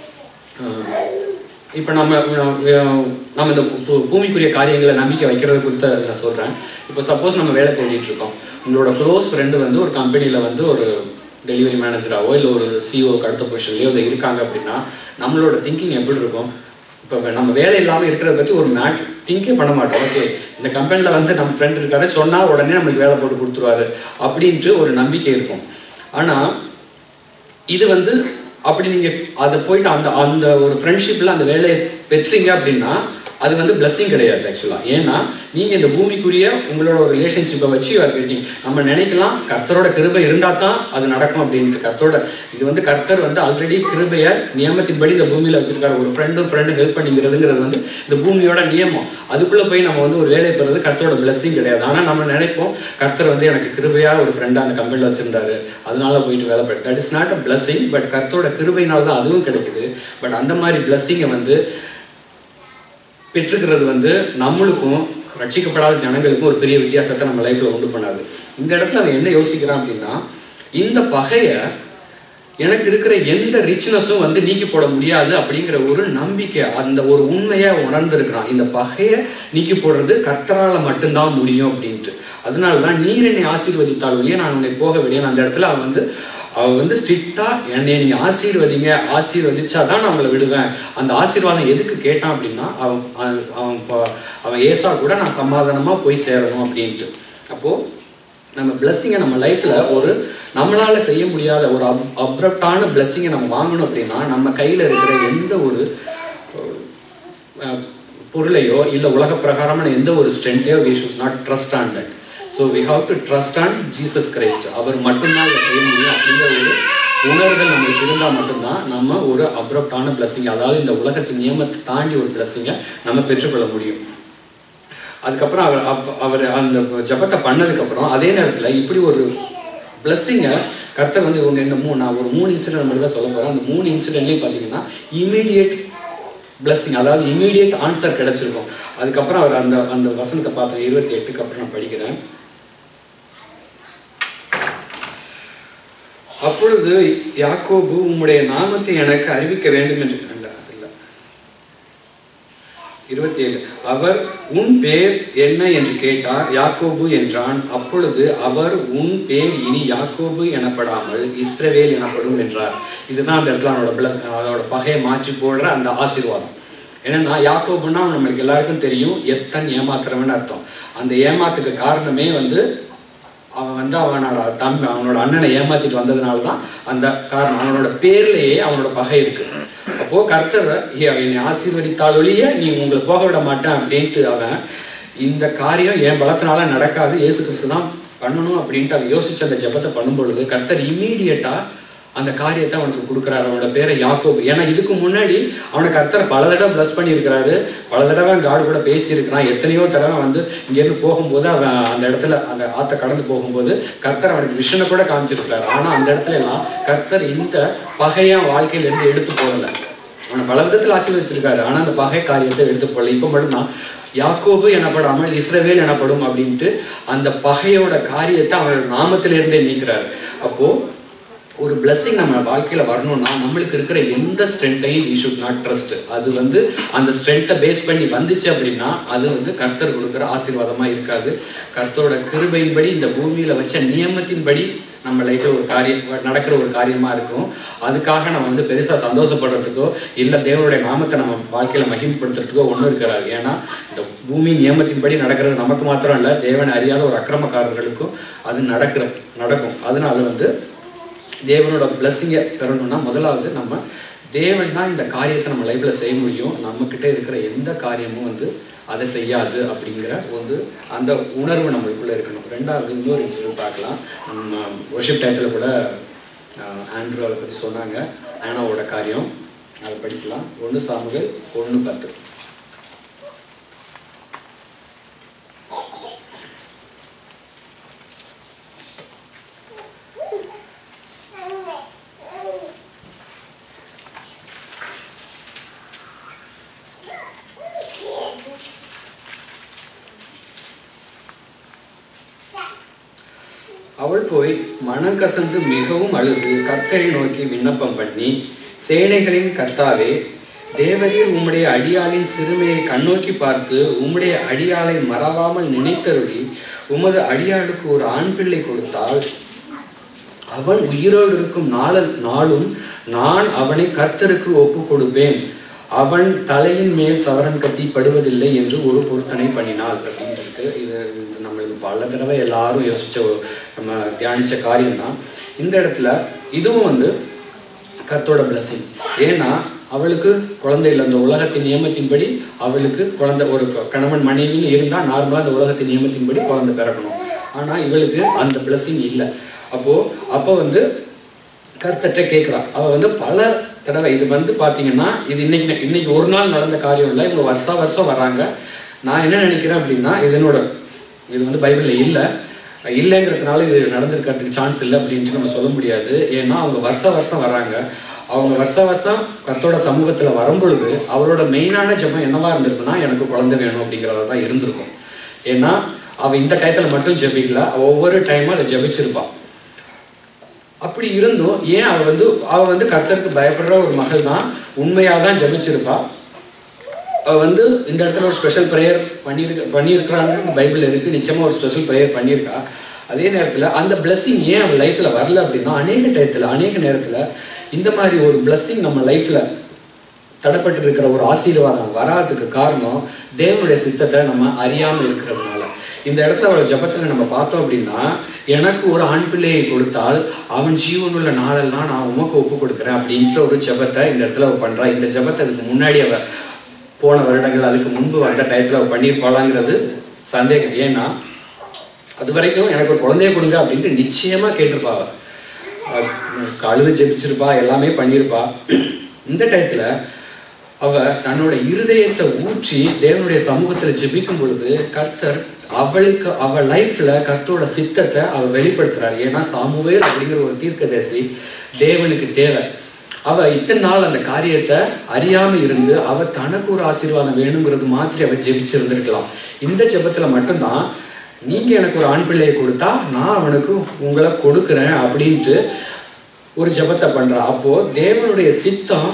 S1: இப்போ நம்ம அஹ், நம்ம இந்த பூ- பூமிக்குரிய காரியங்களை நம்பிக்கை வைக்கிறது குறித்து நான் சொல்கிறேன் இப்போ சப்போஸ் நம்ம வேலை தேடிட்டு இருக்கோம் உங்களோட க்ளோஸ் ஃப்ரெண்டு வந்து ஒரு கம்பெனியில் வந்து ஒரு டெலிவரி மேனேஜராகவோ இல்லை ஒரு சிஓக்கு அடுத்த பொசிஷன்லையோ அதை இருக்காங்க அப்படின்னா நம்மளோட திங்கிங் எப்படி இருக்கும் இப்போ நம்ம வேலை இல்லாமல் இருக்கிறத பற்றி ஒரு மேட் திங்கே பண்ண மாட்டோம் ஓகே இந்த கம்பெனியில் வந்து நம்ம ஃப்ரெண்ட் இருக்காரு சொன்னால் உடனே நம்மளுக்கு வேலை போட்டு கொடுத்துருவாரு அப்படின்ட்டு ஒரு நம்பிக்கை இருக்கும் ஆனால் இது வந்து அப்படி நீங்க அதை போயிட்டு அந்த அந்த ஒரு ஃப்ரெண்ட்ஷிப்ல அந்த வேலையை பெற்றீங்க அப்படின்னா அது வந்து blessing கிடையாது ஆக்சுவலா ஏன்னா நீங்க இந்த பூமிக்குரிய உங்களோட ஒரு ரிலேஷன்ஷிப்பை வச்சு யூஆர் வெயிட்டிங் நம்ம நினைக்கலாம் கர்த்தரோட கிருபை இருந்தா தான் அது நடக்கும் அப்படின்ட்டு கர்த்தரோட இது வந்து கர்த்தர் வந்து ஆல்ரெடி கிருபையை நியமத்தின்படி இந்த பூமியில வச்சிருக்காரு ஒரு ஃப்ரெண்டும் ஃப்ரெண்டு ஹெல்ப் பண்ணிக்கிறதுங்கிறது வந்து இந்த பூமியோட நியமம் அதுக்குள்ள போய் நம்ம வந்து ஒரு வேலை பெறது கர்த்தரோட blessing கிடையாது ஆனா நம்ம நினைப்போம் கர்த்தர் வந்து எனக்கு கிருபையா ஒரு ஃப்ரெண்டா அந்த கம்பெனியில் வச்சிருந்தாரு அதனால போயிட்டு வேலை பண்ண that is not a blessing but கர்த்தரோட கிருபையினால தான் அதுவும் கிடைக்குது பட் அந்த மாதிரி blessing-அ வந்து பெற்றுக்கிறது வந்து நம்மளுக்கும் ரட்சிக்கப்படாத ஜனங்களுக்கும் ஒரு பெரிய வித்தியாசத்தை நம்ம லைஃப்ல உண்டு பண்ணாது இந்த இடத்துல அவன் என்ன யோசிக்கிறான் அப்படின்னா இந்த பகையை எனக்கு இருக்கிற எந்த ரிச்னஸும் வந்து நீக்கி போட முடியாது அப்படிங்கிற ஒரு நம்பிக்கை அந்த ஒரு உண்மையை உணர்ந்திருக்கிறான் இந்த பகையை நீக்கி போடுறது கர்த்தரால மட்டும்தான் முடியும் அப்படின்ட்டு அதனால தான் நீர் என்னை ஆசீர்வதித்தால் ஒழிய நான் உன்னை போக விடையேன் அந்த இடத்துல அவன் வந்து அவன் வந்து ஸ்ட்ரிக்டா என்னை நீங்க ஆசீர்வதிங்க ஆசீர்வதிச்சா தான் நான் உங்களை விடுவேன் அந்த ஆசீர்வாதம் எதுக்கு கேட்டான் அப்படின்னா அவன் அவன் அவன் ப- அவன் ஏசா கூட நான் சமாதானமா போய் சேரணும் அப்படின்ட்டு அப்போ நம்ம பிளஸ்ஸிங்கை நம்ம லைஃப்ல ஒரு நம்மளால செய்ய முடியாத ஒரு அப் அப்ரப்டான பிளஸ்ஸிங்கை நம்ம வாங்கணும் அப்படின்னா நம்ம கையில இருக்கிற எந்த ஒரு அஹ், பொருளையோ இல்லை உலக பிரகாரமான எந்த ஒரு ஸ்ட்ரென்த்தையோ we should not trust on that so we have to trust on Jesus Christ அவர் மட்டும்தான் இதை செய்ய முடியும் அப்படிங்கிற ஒரு உணர்வுகள் நம்மளுக்கு இருந்தால் மட்டும்தான் நம்ம ஒரு அப்ரப்டான பிளஸ்ஸிங் அதாவது இந்த உலகத்தின் நியமத்தை தாண்டி ஒரு பிளஸ்ஸிங்கை நம்ம பெற்றுக்கொள்ள முடியும் அதுக்கப்புறம் அவர் அப்ப- அவர் அந்த ஜபத்தை பண்ணதுக்கப்புறம் அதே நேரத்தில் இப்படி ஒரு பிளஸ்ஸிங்கை கர்த்தர் வந்து இவங்க இந்த மூணு நான் ஒரு மூணு இன்சிடென்ட் மட்டும் தான் சொல்ல போகிறேன் அந்த மூணு இன்சிடென்ட்லேயும் பார்த்தீங்கன்னா இமீடியட் பிளஸ்ஸிங் அதாவது இமீடியட் ஆன்சர் கிடைச்சிருக்கும் அதுக்கப்புறம் அவர் அந்த அந்த வசனத்தை பார்த்தேன் இருபத்தி எட்டுக்கு அப்புறம் நான் படிக்கிறேன் அப்பொழுது யாக்கோபு உம்முடைய நாமத்தை எனக்கு அறிவிக்க வேண்டும் என்று அல்ல இல்ல இருபத்தி ஏழு அவர் உன் பேர் என்ன என்று கேட்டார் யாக்கோபு என்றான் அப்பொழுது அவர் உன் பேர் இனி யாக்கோபு எனப்படாமல் இஸ்ரவேல் எனப்படும் என்றார் இதுதான் அந்த இடத்துல அவனோட பிள அதோட பகையை மாற்றி போடுற அந்த ஆசீர்வாதம் என்னன்னா யாக்கோபுன்னா நம்மளுக்கு எல்லாருக்கும் தெரியும் எத்தன் ஏமாத்துறவன் அர்த்தம் அந்த ஏமாத்துக்கு காரணமே வந்து அவன் வந்து அவனோட தம்பி அவனோட அண்ணனை ஏமாத்திட்டு வந்ததுனால தான் அந்த காரணம் அவனோட பேர்லயே அவனோட பகை இருக்கு அப்போ கர்த்தர் "ஏ, என்னை ஆசீர்வதித்தால் ஒழிய நீ உங்களை போக விட மாட்டேன் அப்படின்ட்டு அவன் இந்த காரியம் என் பலத்தினால நடக்காது இயேசு கிறிஸ்து தான் பண்ணணும் அப்படின்ட்டு அவன் யோசிச்சு அந்த ஜெபத்தை பண்ணும் பொழுது கர்த்தர் இம்மீடியட்டா அந்த காரியத்தை அவனுக்கு கொடுக்குறாரு அவனோட பேரை யாக்கோபு ஏன்னா இதுக்கு முன்னாடி அவனை கர்த்தர் பல தடவை ப்ளஸ் பண்ணியிருக்கிறாரு பல தடவை காடு கூட பேசியிருக்கிறான் எத்தனையோ தடவை வந்து இங்கேருந்து போகும்போது அவன் அந்த இடத்துல அந்த ஆற்றை கடந்து போகும்போது கர்த்தர் அவனுக்கு விஷனை கூட காமிச்சிருக்கிறாரு ஆனால் அந்த இடத்துல எல்லாம் கர்த்தர் இந்த பகையா வாழ்க்கையிலேருந்து எடுத்து போடலை அவனை பல விதத்தில் ஆசீர்வதிச்சிருக்காரு ஆனால் அந்த பகை காரியத்தை எடுத்து போடல இப்போ மட்டும்தான் யாக்கோபு எனப்படாமல் இஸ்ரவேல் எனப்படும் அப்படின்ட்டு அந்த பகையோட காரியத்தை அவனோட நாமத்திலிருந்தே நீக்கிறாரு அப்போ ஒரு பிளஸ்ஸிங் நம்ம வாழ்க்கையில வரணும்னா நம்மளுக்கு இருக்கிற எந்த ஸ்ட்ரென்த்தையும் வி ஷுட் நாட் ட்ரஸ்ட் அது வந்து அந்த ஸ்ட்ரென்த்தை பேஸ் பண்ணி வந்துச்சு அப்படின்னா அது வந்து கர்த்தர் கொடுக்குற ஆசீர்வாதமா இருக்காது கர்த்தரோட கிருபையின்படி இந்த பூமியில வச்ச நியமத்தின்படி நம்ம லைஃப்ல ஒரு காரியம் நடக்கிற ஒரு காரியமா இருக்கும் அதுக்காக நம்ம வந்து பெருசா சந்தோஷப்படுறதுக்கோ இல்ல தேவனுடைய நாமத்தை நம்ம வாழ்க்கையில மகிமைப்படுத்துறதுக்கோ ஒன்றும் இருக்காது ஏன்னா இந்த பூமி நியமத்தின்படி நடக்கிறது நமக்கு மாத்திரம் இல்ல தேவனை அறியாத ஒரு அக்கிரமக்காரர்களுக்கும் அது நடக்கிற நடக்கும் அதனால வந்து தேவனோட பிளஸ்ஸிங்கை பெறணும்னா முதலாவது நம்ம தேவன் தான் இந்த காரியத்தை நம்ம லைஃப்ல செய்ய முடியும் நம்ம கிட்ட இருக்கிற எந்த காரியமும் வந்து அதை செய்யாது அப்படிங்கிற வந்து அந்த உணர்வு நம்மளுக்குள்ள இருக்கணும் ரெண்டாவது இன்னொரு இன்சிடென்ட் பார்க்கலாம் நம்ம ஒர்ஷிப் டயத்தில் கூட ஆண்ட்ரூ அதை பற்றி சொன்னாங்க ஆனாவோட காரியம் அதை படிக்கலாம் ஒன்று சாமுகள் ஒன்று பத்து அவள் போய் மனம் கசந்து மிகவும் அழுது கர்த்தரை நோக்கி விண்ணப்பம் பண்ணி சேனைகளின் கர்த்தாவே தேவரீர் உம்முடைய அடியாளின் சிறுமையை கண்ணோக்கி பார்த்து உம்முடைய அடியாளை மறவாமல் நினைத்தருளி உமது அடியாளுக்கு ஒரு ஆண் பிள்ளை கொடுத்தால் அவன் உயிரோடு இருக்கும் நாள நாளும் நான் அவனை கர்த்தருக்கு ஒப்பு கொடுப்பேன் அவன் தலையின் மேல் சவரன் கட்டி படுவதில்லை என்று ஒரு பொருத்தனை பண்ணினாள் அப்படின்னு இருக்கு இது நம்மளுக்கு பல தடவை எல்லாரும் யோசிச்ச ஒரு- நம்ம தியானிச்ச காரியம் தான் இந்த இடத்துல இதுவும் வந்து கர்த்தரோட blessing ஏன்னா அவளுக்கு குழந்தை இல்லை அந்த உலகத்தின் நியமத்தின்படி அவளுக்கு குழந்தை ஒரு கணவன் மனைவின்னு இருந்தால் நார்மலாக அந்த உலகத்தின் நியமத்தின்படி குழந்தை பிறக்கணும் ஆனால் இவளுக்கு அந்த blessing இல்லை அப்போ அப்போ வந்து கர்த்தட்ட கேட்குறா அவள் வந்து பல தடவை இது வந்து பார்த்தீங்கன்னா இது இன்னைக்கு இன்னைக்கு ஒரு நாள் நடந்த காரியம் இல்லை இவங்க வருஷா வருஷம் வராங்க நான் என்ன நினைக்கிறேன் அப்படின்னா இதனோட இது வந்து பைபிளில் இல்லை இல்லைங்கிறதுனால இது நடந்திருக்கிறதுக்கு சான்ஸ் இல்லை அப்படின்ட்டு நம்ம சொல்ல முடியாது ஏன்னா அவங்க வருஷ வருஷம் வராங்க அவங்க வருஷ வருஷம் கர்த்தரோட சமூகத்தில் வரும்பொழுது அவரோட மெயினான ஜெபம் என்னவா இருந்திருக்குன்னா எனக்கு குழந்தை வேணும் அப்படிங்கிறதா தான் இருந்திருக்கும் ஏன்னா அவள் இந்த டயத்தில் மட்டும் ஜெபிக்கல அவ ஒவ்வொரு டைமும் அதை ஜெபிச்சிருப்பாள் அப்படி இருந்தும் ஏன் அவ வந்து அவ வந்து கர்த்தருக்கு பயப்படுற ஒரு மகள் தான் உண்மையாக தான் ஜெபிச்சிருப்பா அவ வந்து இந்த இடத்துல ஒரு ஸ்பெஷல் ப்ரேயர் பண்ணியிருக்க பண்ணியிருக்கிறாங்க பைபிள் இருக்கு நிச்சயமா ஒரு ஸ்பெஷல் ப்ரேயர் பண்ணியிருக்கா அதே நேரத்தில் அந்த blessing ஏன் அவன் லைஃப்ல வரல அப்படின்னா அநேக டயத்தில் அநேக நேரத்தில் இந்த மாதிரி ஒரு blessing நம்ம லைஃப்ல தடைப்பட்டு இருக்கிற ஒரு ஆசீர்வாதம் வராததுக்கு காரணம் தேவனுடைய சித்தத்தை நம்ம அறியாம இருக்கிறதுனால இந்த இடத்துல அவளோட ஜபத்துல நம்ம பார்த்தோம் அப்படின்னா எனக்கு ஒரு ஆண் பிள்ளையை கொடுத்தால் அவன் ஜீவனுள்ள நாளெல்லாம் நான் உமக்கு ஒப்பு கொடுக்குறேன் அப்படின்ற ஒரு ஜபத்தை இந்த இடத்துல அவ பண்றா இந்த ஜபத்தை அதுக்கு முன்னாடி அவ போன வருடங்கள் அதுக்கு முன்பு வந்த டயத்துல அவ பண்ணியிருப்பாளாங்கிறது சந்தேகம் ஏன்னா அது வரைக்கும் எனக்கு ஒரு குழந்தைய கொடுங்க அப்படின்ட்டு நிச்சயமா கேட்டிருப்பா அவ. அவ கழுது ஜெபிச்சிருப்பா எல்லாமே பண்ணியிருப்பா இந்த டயத்துல அவ தன்னோட இருதயத்தை ஊற்றி தேவனுடைய சமூகத்துல ஜெபிக்கும் பொழுது கர்த்தர் அவளுக்கு அவ லைஃப்ல கர்த்தரோட சித்தத்தை அவ வெளிப்படுத்துறாரு ஏன்னா சாமுவேல் அப்படிங்கிற ஒரு தீர்க்கதரிசி தேவனுக்கு தேவை அவ இத்தனை நாள் அந்த காரியத்தை அறியாம இருந்து அவ தனக்கு ஒரு ஆசீர்வாதம் வேணுங்கிறது மாதிரி அவ ஜெபிச்சிருந்திருக்கலாம் இந்த ஜெபத்துல மட்டும்தான் நீங்க எனக்கு ஒரு ஆண் பிள்ளையை கொடுத்தா நான் அவனுக்கு உங்களை கொடுக்குறேன் அப்படின்ட்டு ஒரு ஜெபத்தை பண்றா அப்போ தேவனுடைய சித்தம்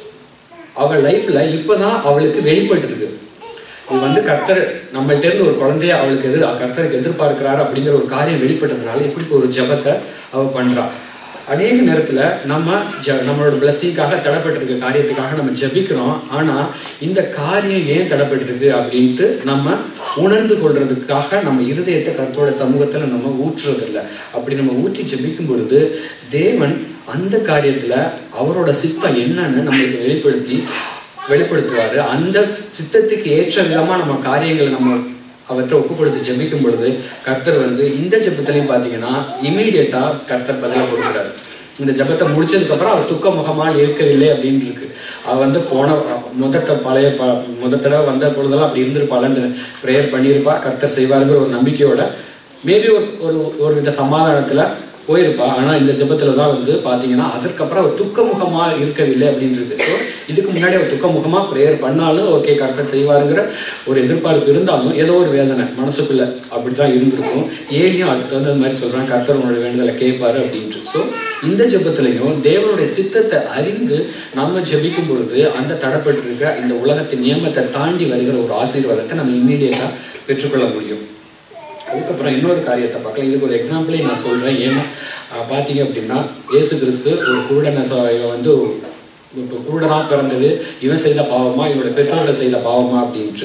S1: அவள் லைஃப்ல இப்பதான் அவளுக்கு வெளிப்பட்டிருக்கு இது வந்து கர்த்தர் நம்மள்ட்ட இருந்து ஒரு குழந்தைய அவளுக்கு எதிர் கர்த்தருக்கு எதிர்பார்க்கிறாரு அப்படிங்கிற ஒரு காரியம் வெளிப்பட்டதுனால இப்படி ஒரு ஜெபத்தை அவ பண்றா அநேக நேரத்துல நம்ம ஜ நம்மளோட பிளஸ்ஸிங்காக தடைப்பட்டிருக்க காரியத்துக்காக நம்ம ஜெபிக்கிறோம் ஆனா இந்த காரியம் ஏன் தடைப்பட்டிருக்கு அப்படின்ட்டு நம்ம உணர்ந்து கொள்றதுக்காக நம்ம இருதயத்தை கர்த்தரோட சமூகத்துல நம்ம ஊற்றுறதில்ல அப்படி நம்ம ஊற்றி ஜெபிக்கும் பொழுது தேவன் அந்த காரியத்துல அவரோட சித்தம் என்னன்னு நம்மளுக்கு வெளிப்படுத்தி வெளிப்படுத்துவாரு அந்த சித்தத்துக்கு ஏற்ற விதமா நம்ம காரியங்களை நம்ம அவற்றை ஒப்பு கொடுத்து ஜெபிக்கும் பொழுது கர்த்தர் வந்து இந்த ஜெபத்திலையும் பார்த்தீங்கன்னா இமீடியட்டா கர்த்தர் பதிலாக கொடுக்குறாரு இந்த ஜெபத்தை முடிச்சதுக்கு அப்புறம் அவர் துக்க முகமால் இருக்கவில்லை அப்படின்னு இருக்கு அவ வந்து போன முதத்த பழைய ப முத தடவை வந்த பொழுதெல்லாம் அப்படி இருந்திருப்பாளன்னு ப்ரேயர் பண்ணியிருப்பா கர்த்தர் செய்வாருங்கிற ஒரு நம்பிக்கையோட மேபி ஒரு ஒரு ஒரு வித சமாதானத்துல போயிருப்பா ஆனா இந்த ஜெபத்துல தான் வந்து பாத்தீங்கன்னா அதற்கப்புறம் அவர் துக்கமுகமா இருக்கவில்லை அப்படின்னு இருக்கு ஸோ இதுக்கு முன்னாடி அவர் துக்கமுகமா ப்ரேயர் பண்ணாலும் ஓகே கர்த்தர் செய்வாருங்கிற ஒரு எதிர்பார்ப்பு இருந்தாலும் ஏதோ ஒரு வேதனை மனசுக்குள்ள அப்படிதான் இருந்திருக்கும் ஏலியும் அதுக்கு தகுந்த மாதிரி சொல்றான் கர்த்தர் உன்னோட வேண்டுதலை கேட்பாரு அப்படின்ட்டு ஸோ இந்த ஜெபத்திலையும் தேவனுடைய சித்தத்தை அறிந்து நம்ம ஜெபிக்கும் பொழுது அந்த தடப்பட்டிருக்க இந்த உலகத்தின் நியமத்தை தாண்டி வருகிற ஒரு ஆசீர்வாதத்தை நம்ம இம்மீடியட்டா பெற்றுக்கொள்ள முடியும் அதுக்கப்புறம் இன்னொரு காரியத்தை பார்க்கலாம் இதுக்கு ஒரு எக்ஸாம்பிளே நான் சொல்கிறேன் ஏன்னா அஹ், பார்த்தீங்க அப்படின்னா இயேசு கிறிஸ்து ஒரு குருடனை சொ- இவன் வந்து இப்போ குருடனாக பிறந்தது இவன் செய்த பாவமா இவனோட பெற்றோர்கள் செய்த பாவமா அப்படின்ட்டு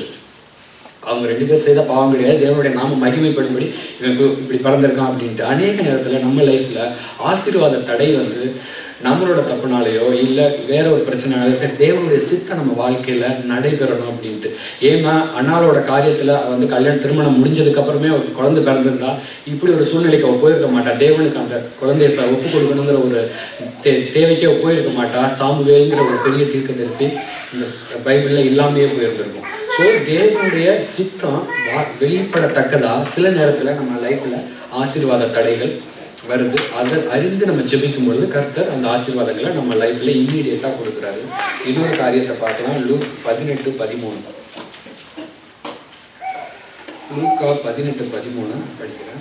S1: அவங்க ரெண்டு பேர் செய்த பாவம் கிடையாது தேவனுடைய நாம மகிமைப்படும்படி இவன் இப்ப இப்படி பிறந்திருக்கான் அப்படின்ட்டு அநேக நேரத்தில் நம்ம லைஃப்ல ஆசீர்வாத தடை வந்து நம்மளோட தப்புனாலேயோ இல்லை வேற ஒரு பிரச்சனைனால இருக்க தேவனுடைய சித்தம் நம்ம வாழ்க்கையில நடைபெறணும் அப்படின்ட்டு ஏன்னா அண்ணாளோட காரியத்துல அவ வந்து கல்யாணம் திருமணம் முடிஞ்சதுக்கு அப்புறமே ஒரு குழந்தை பிறந்திருந்தா இப்படி ஒரு சூழ்நிலைக்கு அவ போயிருக்க மாட்டா தேவனுக்கு அந்த குழந்தைய ச- ஒப்பு கொடுக்கணுங்கிற ஒரு தே தேவைக்கே அவ போயிருக்க மாட்டா சாமுவேல்ங்கிற ஒரு பெரிய தீர்க்கதரிசி இந்த பைபிள்ல இல்லாமையே போயிருந்திருக்கும் ஸோ தேவனுடைய சித்தம் வா- வெளிப்படத்தக்கதா சில நேரத்துல நம்ம லைஃப்ல ஆசீர்வாத தடைகள் வருது அதை அறிந்து நம்ம ஜெபிக்கும் பொழுது கர்த்தர் அந்த ஆசீர்வாதங்களை நம்ம லைஃப்ல இம்மீடியட்டா கொடுக்குறாரு இன்னொரு காரியத்தை பார்க்கலாம் லூக் பதினெட்டு பதிமூணு லூக்கா பதினெட்டு பதிமூணு படிக்கிறேன்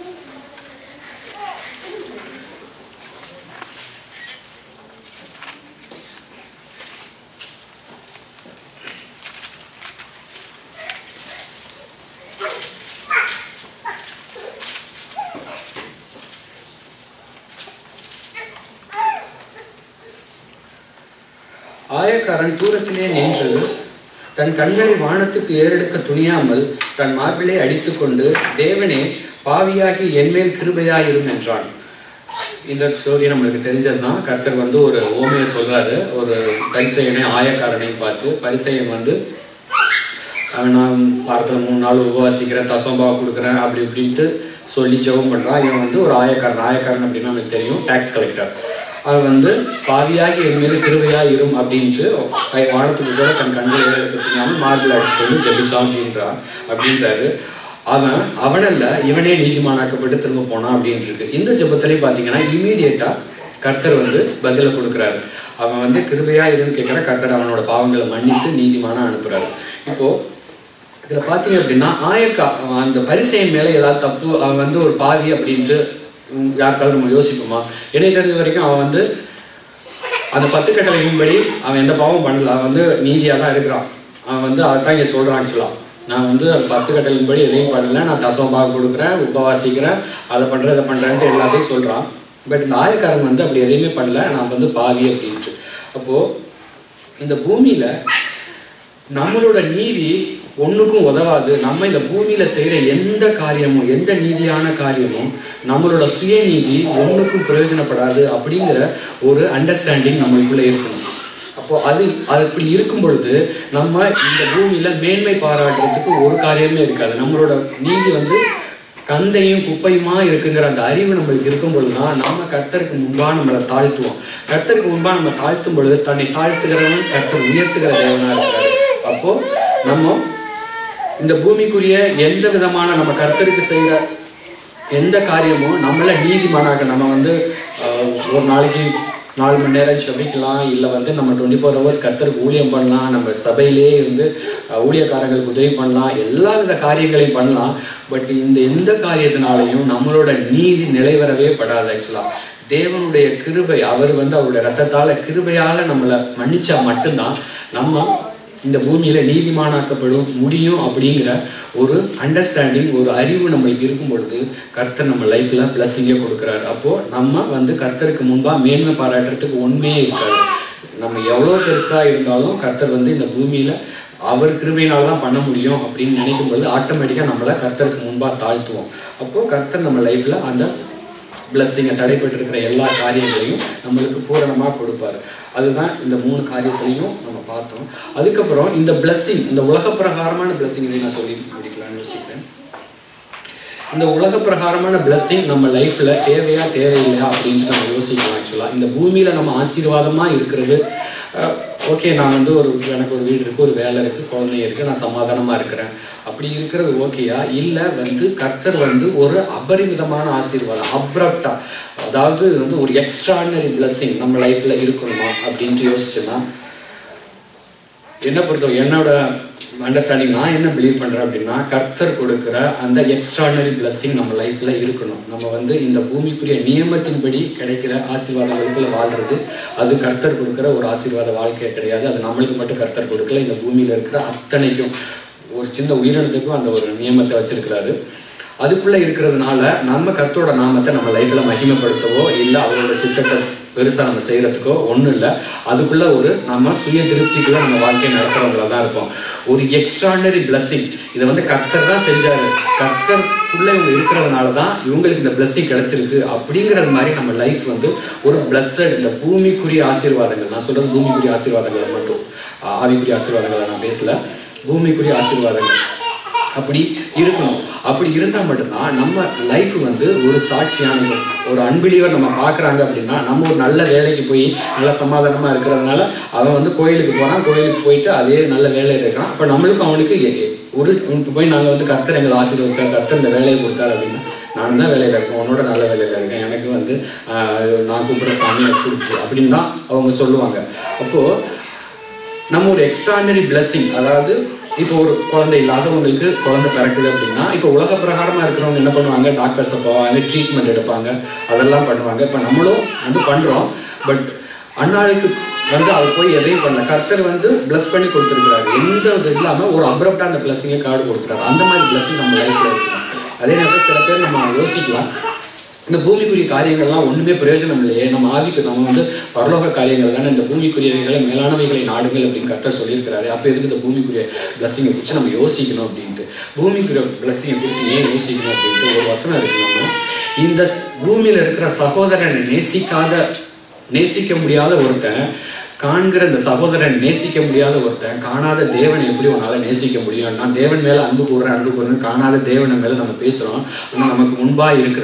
S1: ஆயக்காரன் தூரத்திலே நின்று தன் கண்களை வானத்துக்கு ஏறெடுக்க துணியாமல் தன் மார்பிலே அடித்துக்கொண்டு தேவனே பாவியாகி என்மேல் கிருபையாயிரும் என்றான் இந்த ஸ்டோரி நம்மளுக்கு தெரிஞ்சதுதான் கர்த்தர் வந்து ஒரு ஓமையை சொல்றாரு ஒரு பரிசையனை ஆயக்காரனையும் பார்த்து பரிசையன் வந்து அவன் நான் வாரத்தில் மூணு நாள் உபவாசிக்கிறேன் தசம்பாவை கொடுக்குறேன் அப்படி இப்படின்ட்டு சொல்லி ஜெபம் பண்ணுறான் இவன் வந்து ஒரு ஆயக்காரன் ஆயக்காரன் அப்படின்னா நமக்கு தெரியும் டேக்ஸ் கலெக்டர் அவன் வந்து பாவியாகி என் மீது கிருபையா இரும் அப்படின்ட்டு கை வானத்துக்கு கூட தன் கண்களை தெரியாமல் மார்பிள் அடிச்சுட்டு ஜெபிச்சான் அப்படின்றான் அப்படின்றாரு அவன் அவனல்ல இவனே நீதிமானாக்கப்பட்டு திரும்ப போனான் அப்படின்ட்டு இருக்கு இந்த ஜெபத்திலையும் பார்த்தீங்கன்னா இமீடியட்டாக கர்த்தர் வந்து பதிலை கொடுக்குறாரு அவன் வந்து கிருபையா இருன்னு கேட்குற கர்த்தர் அவனோட பாவங்களை மன்னித்து நீதிமானா அனுப்புறாரு இப்போ இதில் பார்த்தீங்க அப்படின்னா ஆயக்கா அவன் அந்த பரிசையின் மேலே ஏதாவது தப்பு அவன் வந்து ஒரு பாவி அப்படின்ட்டு உம், யாருக்காவது நம்ம யோசிப்போமா எனக்கு தெரிஞ்ச வரைக்கும் அவன் வந்து அந்த பத்து கட்டளையின்படி அவன் எந்த பாவமும் பண்ணல அவன் வந்து நீதியாக தான் இருக்கிறான் அவன் வந்து அதான் இங்கே சொல்கிறான் ஆக்சுவலாக நான் வந்து அது பத்து கட்டளின்படி எதையும் பண்ணல நான் தசமபாகம் கொடுக்குறேன் உபவாசிக்கிறேன் அதை பண்ணுறேன் இதை பண்ணுறேன்ட்டு எல்லாத்தையும் சொல்கிறான் பட் இந்த ஆயக்காரன் வந்து அப்படி எதையுமே பண்ணல நான் வந்து பாவி அப்படின்ட்டு அப்போது இந்த பூமியில் நம்மளோட நீதி ஒன்றுக்கும் உதவாது நம்ம இந்த பூமியில் செய்கிற எந்த காரியமும் எந்த நீதியான காரியமும் நம்மளோட சுயநீதி ஒன்றுக்கும் பிரயோஜனப்படாது அப்படிங்கிற ஒரு அண்டர்ஸ்டாண்டிங் நம்மளுக்குள்ளே இருக்கணும் அப்போ அது அது இப்படி இருக்கும் பொழுது நம்ம இந்த பூமியில் மேன்மை பாராட்டுறதுக்கு ஒரு காரியமே இருக்காது நம்மளோட நீதி வந்து கந்தையும் குப்பையுமா இருக்குங்கிற அந்த அறிவு நம்மளுக்கு இருக்கும் பொழுதுதான் நம்ம கர்த்தருக்கு முன்பாக நம்மளை தாழ்த்துவோம் கர்த்தருக்கு முன்பாக நம்ம தாழ்த்தும் பொழுது தன்னை தாழ்த்துகிறவன் கர்த்தர் உயர்த்துகிற தேவனா இருக்கிறாரு அப்போ நம்ம இந்த பூமிக்குரிய எந்த விதமான நம்ம கர்த்தருக்கு செய்கிற எந்த காரியமும் நம்மள நீதிமானாக நம்ம வந்து ஆஹ், ஒரு நாளைக்கு நாலு மணி நேரம் செபிக்கலாம் இல்லை வந்து நம்ம டுவெண்ட்டி ஃபோர் ஹவர்ஸ் கர்த்தருக்கு ஊழியம் பண்ணலாம் நம்ம சபையிலேயே வந்து ஆஹ், ஊழியக்காரங்களுக்கு உதவி பண்ணலாம் எல்லா வித காரியங்களையும் பண்ணலாம் பட் இந்த எந்த காரியத்தினாலையும் நம்மளோட நீதி நிலைவரவே படாது ஆக்சுவலாக தேவனுடைய கிருபை அவர் வந்து அவருடைய ரத்தத்தால கிருபையால நம்மளை மன்னிச்சா மட்டும்தான் நம்ம இந்த பூமியில நீதிமானாக்கப்படும் முடியும் அப்படிங்கிற ஒரு அண்டர்ஸ்டாண்டிங் ஒரு அறிவு நம்மளுக்கு இருக்கும் பொழுது கர்த்தர் நம்ம லைஃப்ல பிளஸ்ஸிங்கே கொடுக்குறாரு அப்போ நம்ம வந்து கர்த்தருக்கு முன்பா மேன்மை பாராட்டுறதுக்கு ஒண்ணுமே இருக்காது நம்ம எவ்வளோ பெருசா இருந்தாலும் கர்த்தர் வந்து இந்த பூமியில அவர் கிருபையினால தான் பண்ண முடியும் அப்படின்னு நினைக்கும் போது ஆட்டோமேட்டிக்காக நம்மளை கர்த்தருக்கு முன்பா தாழ்த்துவோம் அப்போ கர்த்தர் நம்ம லைஃப்ல அந்த பிளஸ்ஸிங்கை தடைப்பட்டிருக்கிற எல்லா காரியங்களையும் நம்மளுக்கு பூரணமாக கொடுப்பாரு அதுதான் இந்த மூணு காரியத்திலையும் நம்ம பார்த்தோம் அதுக்கப்புறம் இந்த பிளஸ்ஸிங் இந்த உலக பிரகாரமான பிளஸ்ஸிங் நான் சொல்லி முடிக்கலாம்னு யோசிக்கிறேன் இந்த உலக பிரகாரமான பிளஸ்ஸிங் நம்ம லைஃப்ல தேவையா தேவையில்லையா அப்படின்னு நம்ம யோசிக்கலாம் ஆக்சுவலாக இந்த பூமியில நம்ம ஆசீர்வாதமா இருக்கிறது ஓகே நான் வந்து ஒரு எனக்கு ஒரு வீடு இருக்கு ஒரு வேலை இருக்கு குழந்தைங்க இருக்கு நான் சமாதானமா இருக்கிறேன் அப்படி இருக்கிறது ஓகேயா இல்லை வந்து கர்த்தர் வந்து ஒரு அபரிமிதமான ஆசீர்வாதம் அப்ரப்டா அதாவது வந்து ஒரு எக்ஸ்ட்ரானரி பிளஸ்ஸிங் நம்ம லைஃப்ல இருக்கணுமா அப்படின்ட்டு யோசிச்சுன்னா என்ன பொறுத்தவரை என்னோட அண்டர்ஸ்டாண்டிங் நான் என்ன பிலீவ் பண்ணுறேன் அப்படின்னா கர்த்தர் கொடுக்குற அந்த எக்ஸ்ட்ரானரி blessing நம்ம லைஃப்பில் இருக்கணும் நம்ம வந்து இந்த பூமிக்குரிய நியமத்தின்படி கிடைக்கிற ஆசீர்வாதங்களுக்குள்ள வாழ்றது அது கர்த்தர் கொடுக்குற ஒரு ஆசீர்வாத வாழ்க்கை கிடையாது அது நம்மளுக்கு மட்டும் கர்த்தர் கொடுக்கல இந்த பூமியில் இருக்கிற அத்தனைக்கும் ஒரு சின்ன உயிரினத்துக்கும் அந்த ஒரு நியமத்தை வச்சிருக்கிறாரு அதுக்குள்ள இருக்கிறதுனால நம்ம கர்த்தரோட நாமத்தை நம்ம லைஃப்ல மகிமைப்படுத்தவோ இல்லை அவரோட சித்தத்தை பெருசா நம்ம செய்யறதுக்கோ ஒன்றும் இல்லை அதுக்குள்ள ஒரு நம்ம சுய திருப்திக்குள்ள நம்ம வாழ்க்கையை நடத்துறவங்களா தான் இருப்போம் ஒரு எக்ஸ்ட்ராடனரி blessing இதை வந்து கர்த்தர் தான் செஞ்சாரு கர்த்தருக்குள்ள இவங்க இருக்கிறதுனால தான் இவங்களுக்கு இந்த blessing கிடைச்சிருக்கு அப்படிங்கிறது மாதிரி நம்ம லைஃப் வந்து ஒரு பிளஸட் இந்த பூமிக்குரிய ஆசீர்வாதங்கள் நான் சொல்றது பூமிக்குரிய ஆசீர்வாதங்களை மட்டும் ஆ- ஆவிக்குரிய ஆசீர்வாதங்களை நான் பேசல பூமிக்குரிய ஆசீர்வாதங்கள் அப்படி இருக்கணும் அப்படி இருந்தால் மட்டும்தான் நம்ம லைஃப் வந்து ஒரு சாட்சியானது ஒரு அன்பிலிவர் நம்ம பார்க்குறாங்க அப்படின்னா நம்ம ஒரு நல்ல வேலைக்கு போய் நல்ல சமாதானமாக இருக்கிறதுனால அவன் வந்து கோயிலுக்கு போகிறான் கோயிலுக்கு போயிட்டு அதே நல்ல வேலையில் இருக்கான் அப்போ நம்மளுக்கும் அவனுக்கு எ- எ- ஒரு இப்போ போய் நாங்கள் வந்து கர்த்தர் எங்களை ஆசீர்வதிச்சார் கர்த்தர் இந்த வேலையை கொடுத்தாரு அப்படின்னா நான் தான் வேலையில் இருக்கேன் உன்னோட நல்ல வேலையில் இருக்கேன் எனக்கு வந்து ஆஹ், நான் கூப்பிட்ற சாமி எனக்கு கொடுத்து அப்படின்னு தான் அவங்க சொல்லுவாங்க அப்போது நம்ம ஒரு எக்ஸ்ட்ராடனரி blessing அதாவது இப்போ ஒரு குழந்தை இல்லாதவங்களுக்கு குழந்தை பிறக்குது அப்படின்னா இப்போ உலக பிரகாரமாக இருக்கிறவங்க என்ன பண்ணுவாங்க டாக்டர்ஸை போவாங்க ட்ரீட்மெண்ட் எடுப்பாங்க அதெல்லாம் பண்ணுவாங்க இப்போ நம்மளும் வந்து பண்ணுறோம் பட் அன்னாளுக்கு வந்து அவர் போய் எதையும் பண்ணல கர்த்தர் வந்து ப்ளஸ் பண்ணி கொடுத்துருக்காரு எந்த இது இல்லாமல் ஒரு அப்ரப்டாக அந்த பிளஸ்ஸிங்கை கார்டு கொடுத்துட்டாரு அந்த மாதிரி blessing நம்ம லைஃப்பில் இருக்கு அதே நேரத்தில் சில பேர் நம்ம யோசிக்கலாம் இந்த பூமிக்குரிய காரியங்கள்லாம் ஒண்ணுமே பிரயோஜனம் இல்லையே நம்ம ஆவிக்கு நம்ம வந்து பரலோக காரியங்கள் தானே இந்த பூமிக்குரியவைகளை மேலானவைகளை நாடுங்கள் அப்படின்னு கர்த்தர் சொல்லியிருக்கிறாரு அப்போ எதுக்கு இந்த பூமிக்குரிய பிளஸ்ஸிங்கை குறித்து நம்ம யோசிக்கணும் அப்படின்ட்டு பூமிக்குரிய பிளஸ்ஸிங்கை குறித்து ஏன் யோசிக்கணும் அப்படின்ட்டு ஒரு வசனம் இருக்கு நம்ம இந்த பூமியில இருக்கிற சகோதரனை நேசிக்காத நேசிக்க முடியாத ஒருத்தன் காண்கிற இந்த சகோதரன் நேசிக்க முடியாத ஒருத்தன் காணாத தேவனை எப்படி உன்னால நேசிக்க முடியும் நான் தேவன் மேல அன்பு கூறுறேன் அன்பு கூறுறேன் காணாத தேவனை மேல நம்ம பேசுறோம் ஆனா நமக்கு முன்பா இருக்கிற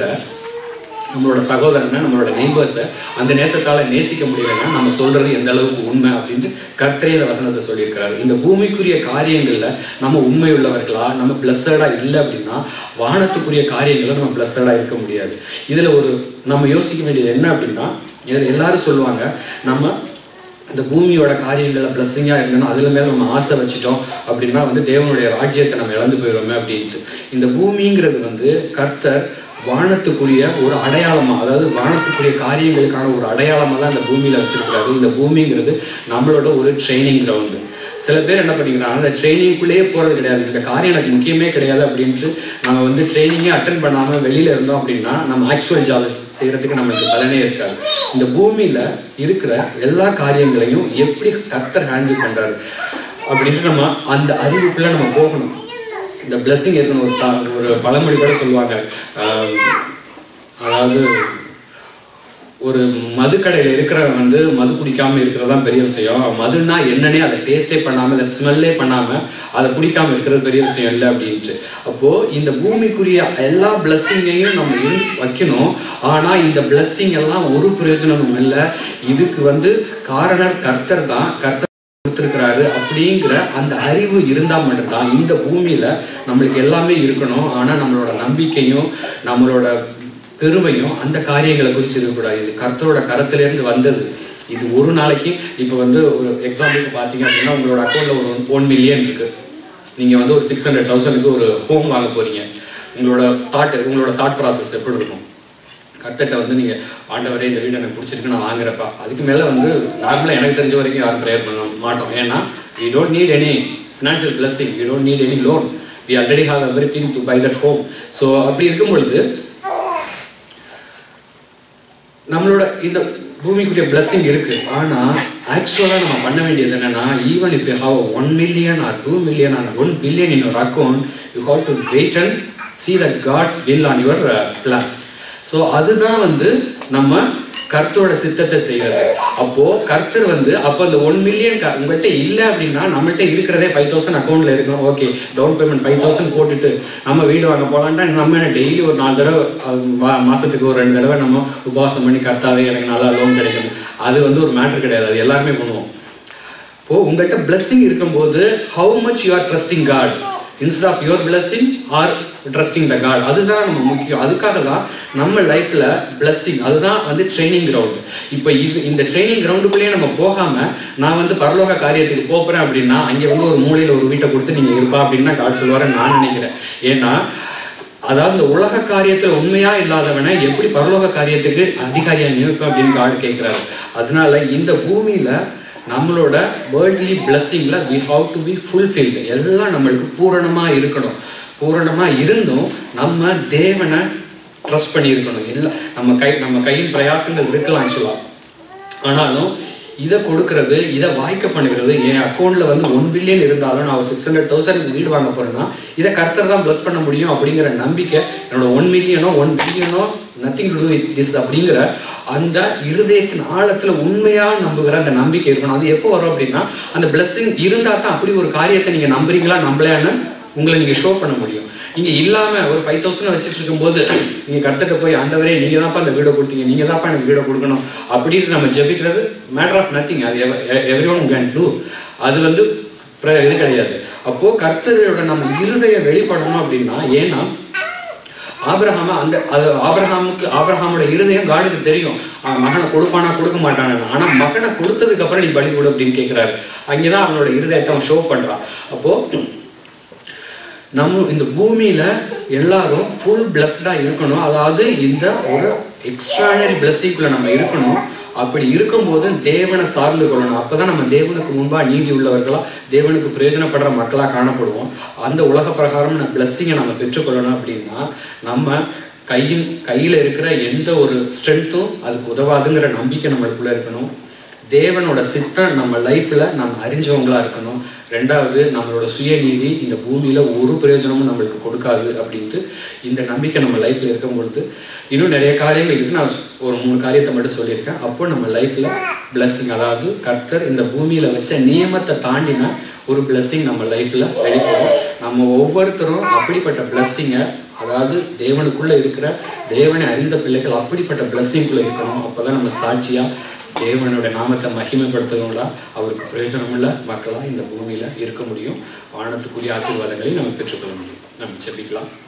S1: நம்மளோட சகோதரனை நம்மளோட நெய்பர்ஸை அந்த நேசத்தால நேசிக்க முடியலைன்னா நம்ம சொல்றது எந்த அளவுக்கு உண்மை அப்படின்ட்டு கர்த்தரே இந்த வசனத்தை சொல்லியிருக்கிறாரு இந்த பூமிக்குரிய காரியங்கள்ல நம்ம உண்மை உள்ளவர்களா நம்ம பிளஸடா இல்லை அப்படின்னா வானத்துக்குரிய காரியங்களை நம்ம பிளஸடா இருக்க முடியாது இதுல ஒரு நம்ம யோசிக்க வேண்டியது என்ன அப்படின்னா இதுல எல்லாரும் சொல்லுவாங்க நம்ம இந்த பூமியோட காரியங்களை பிளஸ்ஸிங்காக இருந்தோம்னா அதில் மேலே நம்ம ஆசை வச்சுட்டோம் அப்படின்னா வந்து தேவனுடைய ராஜ்யத்தை நம்ம இழந்து போயிடுவோமே அப்படின்ட்டு இந்த பூமிங்கிறது வந்து கர்த்தர் வானத்துக்குரிய ஒரு அடையாளமாக அதாவது வானத்துக்குரிய காரியங்களுக்கான ஒரு அடையாளமாக தான் இந்த பூமியில் வச்சிருக்கிறாரு இந்த பூமிங்கிறது நம்மளோட ஒரு ட்ரைனிங் கிரவுண்டு சில பேர் என்ன பண்ணிக்கிறாங்க அந்த ட்ரைனிங்குள்ளேயே போகிறது கிடையாது இந்த காரியம் எனக்கு முக்கியமே கிடையாது அப்படின்ட்டு நம்ம வந்து ட்ரைனிங்கே அட்டன் பண்ணாமல் வெளியில் இருந்தோம் அப்படின்னா நம்ம ஆக்சுவல் ஜாப் செய்கிறதுக்கு நம்மளுக்கு பலனே இருக்காது இந்த பூமியில் இருக்கிற எல்லா காரியங்களையும் எப்படி கர்த்தர் ஹேண்டில் பண்ணுறாரு அப்படின்ட்டு நம்ம அந்த அறிவுக்குள்ளே நம்ம போகணும் இந்த பிளெஸ்ஸிங் இருக்கணும் ஒரு தா- ஒரு பழமொழி கூட சொல்லுவாங்க ஆஹ், அதாவது ஒரு மதுக்கடையில் இருக்கிறவன் வந்து மது குடிக்காம இருக்கிறது தான் பெரிய விஷயம் மதுன்னா என்னன்னே அதை டேஸ்டே பண்ணாம அதை ஸ்மெல்லே பண்ணாம அதை குடிக்காம இருக்கிறது பெரிய விஷயம் இல்லை அப்படின்ட்டு அப்போ இந்த பூமிக்குரிய எல்லா பிளஸ்ஸிங்கையும் நம்ம இரு- வைக்கணும் ஆனா இந்த பிளஸ்ஸிங் எல்லாம் ஒரு பிரயோஜனமும் இல்லை இதுக்கு வந்து காரணர் கர்த்தர் தான் கர்த்தர் கொடுத்துருக்கிறாரு அப்படிங்கிற அந்த அறிவு இருந்தால் மட்டும்தான் இந்த பூமியில நம்மளுக்கு எல்லாமே இருக்கணும் ஆனா நம்மளோட நம்பிக்கையும் நம்மளோட பெருமையும் அந்த காரியங்களை குறித்து இருக்கக்கூடாது இது கர்த்தரோட கரத்திலேருந்து வந்தது இது ஒரு நாளைக்கு இப்போ வந்து ஒரு எக்ஸாம்பிளுக்கு பார்த்தீங்க அப்படின்னா உங்களோட அக்கௌண்ட்டில் ஒரு ஒன் மில்லியன் இருக்கு நீங்கள் வந்து ஒரு சிக்ஸ் ஹண்ட்ரட் தௌசண்ட்க்கு ஒரு ஹோம் வாங்க போறீங்க உங்களோட தாட் உங்களோட தாட் ப்ராசஸ் எப்படி இருக்கும் கர்த்தர்கிட்ட வந்து நீங்கள் ஆண்டவரே இந்த வீடு எனக்கு பிடிச்சிருக்கு நான் வாங்குறப்பா அதுக்கு மேலே வந்து நார்மலாக எனக்கு தெரிஞ்ச வரைக்கும் யாரும் ப்ரேயர் பண்ண மாட்டோம் ஏன்னா we don't need any financial blessing we don't need any loan we already have everything to buy that home so அப்படி இருக்கும் பொழுது நம்மளோட இந்த பூமிக்குரிய blessing இருக்கு ஆனா ஆக்சுவலாக நம்ம பண்ண வேண்டியது என்னன்னா even if you have one million or two million or one billion in your account you have to wait and see that God's will on your plan so அதுதான் வந்து நம்ம கர்த்தரோட சித்தத்தை செய்யறது அப்போ கர்த்தர் வந்து அப்போ அந்த ஒன் மில்லியன் உங்கள்கிட்ட இல்லை அப்படின்னா நம்மள்ட்ட இருக்கிறதே ஃபைவ் தௌசண்ட் அக்கௌண்ட்ல இருக்கும் okay down payment five thousand போட்டுட்டு நம்ம வீடு வாங்க போகலான்ட்டா நம்ம என்ன டெய்லி ஒரு நாலு தடவை அஹ், வா- மாசத்துக்கு ஒரு ரெண்டு தடவை நம்ம உபவாசம் பண்ணி கர்த்தாவே எனக்கு நல்லா லோன் கிடைக்கும் அது வந்து ஒரு மேட்ரு கிடையாது அது எல்லாருமே பண்ணுவோம் இப்போ உங்கள்கிட்ட blessing இருக்கும்போது how much you are trusting God instead of your blessing or trusting the God அதுதான் நம்ம முக்கியம் அதுக்காக தான் நம்ம லைஃப்ல blessing அதுதான் வந்து ட்ரைனிங் கிரவுண்ட் இப்போ இது இந்த ட்ரைனிங் கிரவுண்டுக்குள்ளேயே நம்ம போகாம நான் வந்து பரலோக காரியத்துக்கு போகிறேன் அப்படின்னா அங்கே வந்து ஒரு மூலையில் ஒரு வீட்டை கொடுத்து நீங்க இருப்பா அப்படின்னா காட் சொல்லுவாருன்னு நான் நினைக்கிறேன் ஏன்னா அதாவது இந்த உலக காரியத்துல உண்மையா இல்லாதவனை எப்படி பரலோக காரியத்துக்கு அதிகாரியா நியமிப்பேன் அப்படின்னு காடு கேட்கிறாரு அதனால இந்த பூமியில நம்மளோட வேர்ல்ட்லி பிளஸ்ஸிங்ல we have to be fulfilled எல்லாம் நம்மளுக்கு பூரணமா இருக்கணும் பூரணமா இருந்தும் நம்ம தேவனை ட்ரஸ்ட் பண்ணி இருக்கணும் எல்லாம் நம்ம கை நம்ம கையின் பிரயாசங்கள் இருக்கலாம் ஆக்சுவலா ஆனாலும் இதை கொடுக்கறது இதை வாய்க்க பண்ணுகிறது என் அக்கௌண்ட்ல வந்து ஒன் பில்லியன் இருந்தாலும் நான் ஒரு சிக்ஸ் ஹண்ட்ரட் தௌசண்ட் வீடு வாங்க போறேன்னா இதை கர்த்தர் தான் ப்ளஸ் பண்ண முடியும் அப்படிங்கிற நம்பிக்கை என்னோட ஒன் மில்லியனோ ஒன் பில்லியனோ நத்திங் டு வித் திஸ் அப்படிங்கிற அந்த இருதயத்தின் ஆழத்துல உண்மையா நம்புகிற அந்த நம்பிக்கை இருக்கணும் அது எப்போ வரும் அப்படின்னா அந்த blessing இருந்தா தான் அப்படி ஒரு காரியத்தை நீங்க நம்புறீங்களா நம்பலையான்னு உங்களை நீங்க ஷோ பண்ண முடியும் நீங்க இல்லாம ஒரு ஃபைவ் தௌசண்ட் வச்சுட்டு இருக்கும்போது நீங்க கர்த்தர்ட்ட போய் ஆண்டவரே நீங்க தான்ப்பா அந்த வீடை கொடுத்தீங்க நீங்க தான்ப்பா எனக்கு வீடை கொடுக்கணும் அப்படின்னு நம்ம ஜெபிக்கிறது மேட்டர் ஆஃப் நத்திங் அது எவ்ரி ஒன் கேன் டூ அது வந்து பிர- இது கிடையாது அப்போ கர்த்தரோட நம்ம இருதய வெளிப்படணும் அப்படின்னா ஏன்னா ஆபிரகாம அந்த அது ஆபிரகாமுக்கு ஆபிரகாமோட இருதயம் காடுக்கு தெரியும் அவன் மகனை கொடுப்பானா கொடுக்க மாட்டானு ஆனா மகனை கொடுத்ததுக்கு அப்புறம் நீ பலி கொடு அப்படின்னு கேட்கிறாரு அங்கேதான் அவனோட இருதயத்தை அவன் ஷோ பண்றான் அப்போ நம்ம இந்த பூமியில எல்லாரும் ஃபுல் பிளஸ்டா இருக்கணும் அதாவது இந்த ஒரு எக்ஸ்ட்ரானரி பிளஸ்ஸிங்குள்ள நம்ம இருக்கணும் அப்படி இருக்கும்போது தேவனை சார்ந்து கொள்ளணும் அப்பதான் நம்ம தேவனுக்கு முன்பா நீதி உள்ளவர்களா தேவனுக்கு பிரயோஜனப்படுற மக்களா காணப்படுவோம் அந்த உலக பிரகாரம் நம்ம பிளஸ்ஸிங்கை நம்ம பெற்றுக்கொள்ளணும் அப்படின்னா நம்ம கையின் கையில இருக்கிற எந்த ஒரு ஸ்ட்ரென்த்தும் அதுக்கு உதவாதுங்கிற நம்பிக்கை நம்மளுக்குள்ள இருக்கணும் தேவனோட சித்தம் நம்ம லைஃப்ல நம்ம அறிஞ்சவங்களா இருக்கணும் ரெண்டாவது நம்மளோட சுயநீதி இந்த பூமியில ஒரு பிரயோஜனமும் நம்மளுக்கு கொடுக்காது அப்படின்ட்டு இந்த நம்பிக்கை நம்ம லைஃப்ல இருக்கும் பொழுது இன்னும் நிறைய காரியங்கள் இருக்கு நான் ஒரு மூணு காரியத்தை மட்டும் சொல்லியிருக்கேன் அப்போ நம்ம லைஃப்ல blessing அதாவது கர்த்தர் இந்த பூமியில வச்ச நியமத்தை தாண்டின ஒரு blessing நம்ம லைஃப்ல வெளிப்படும் நம்ம ஒவ்வொருத்தரும் அப்படிப்பட்ட blessing-அ அதாவது தேவனுக்குள்ள இருக்கிற தேவனை அறிந்த பிள்ளைகள் அப்படிப்பட்ட blessing-குள்ள இருக்கணும் அப்பதான் நம்ம சாட்சியா தேவனோட நாமத்தை மகிமைப்படுத்துகிறவங்களா அவருக்கு பிரயோஜனமுள்ள மக்களா இந்த பூமியில இருக்க முடியும் வானத்துக்குரிய ஆசீர்வாதங்களை நம்ம பெற்றுக்கொள்ள முடியும் நம்ம செபிக்கலாம்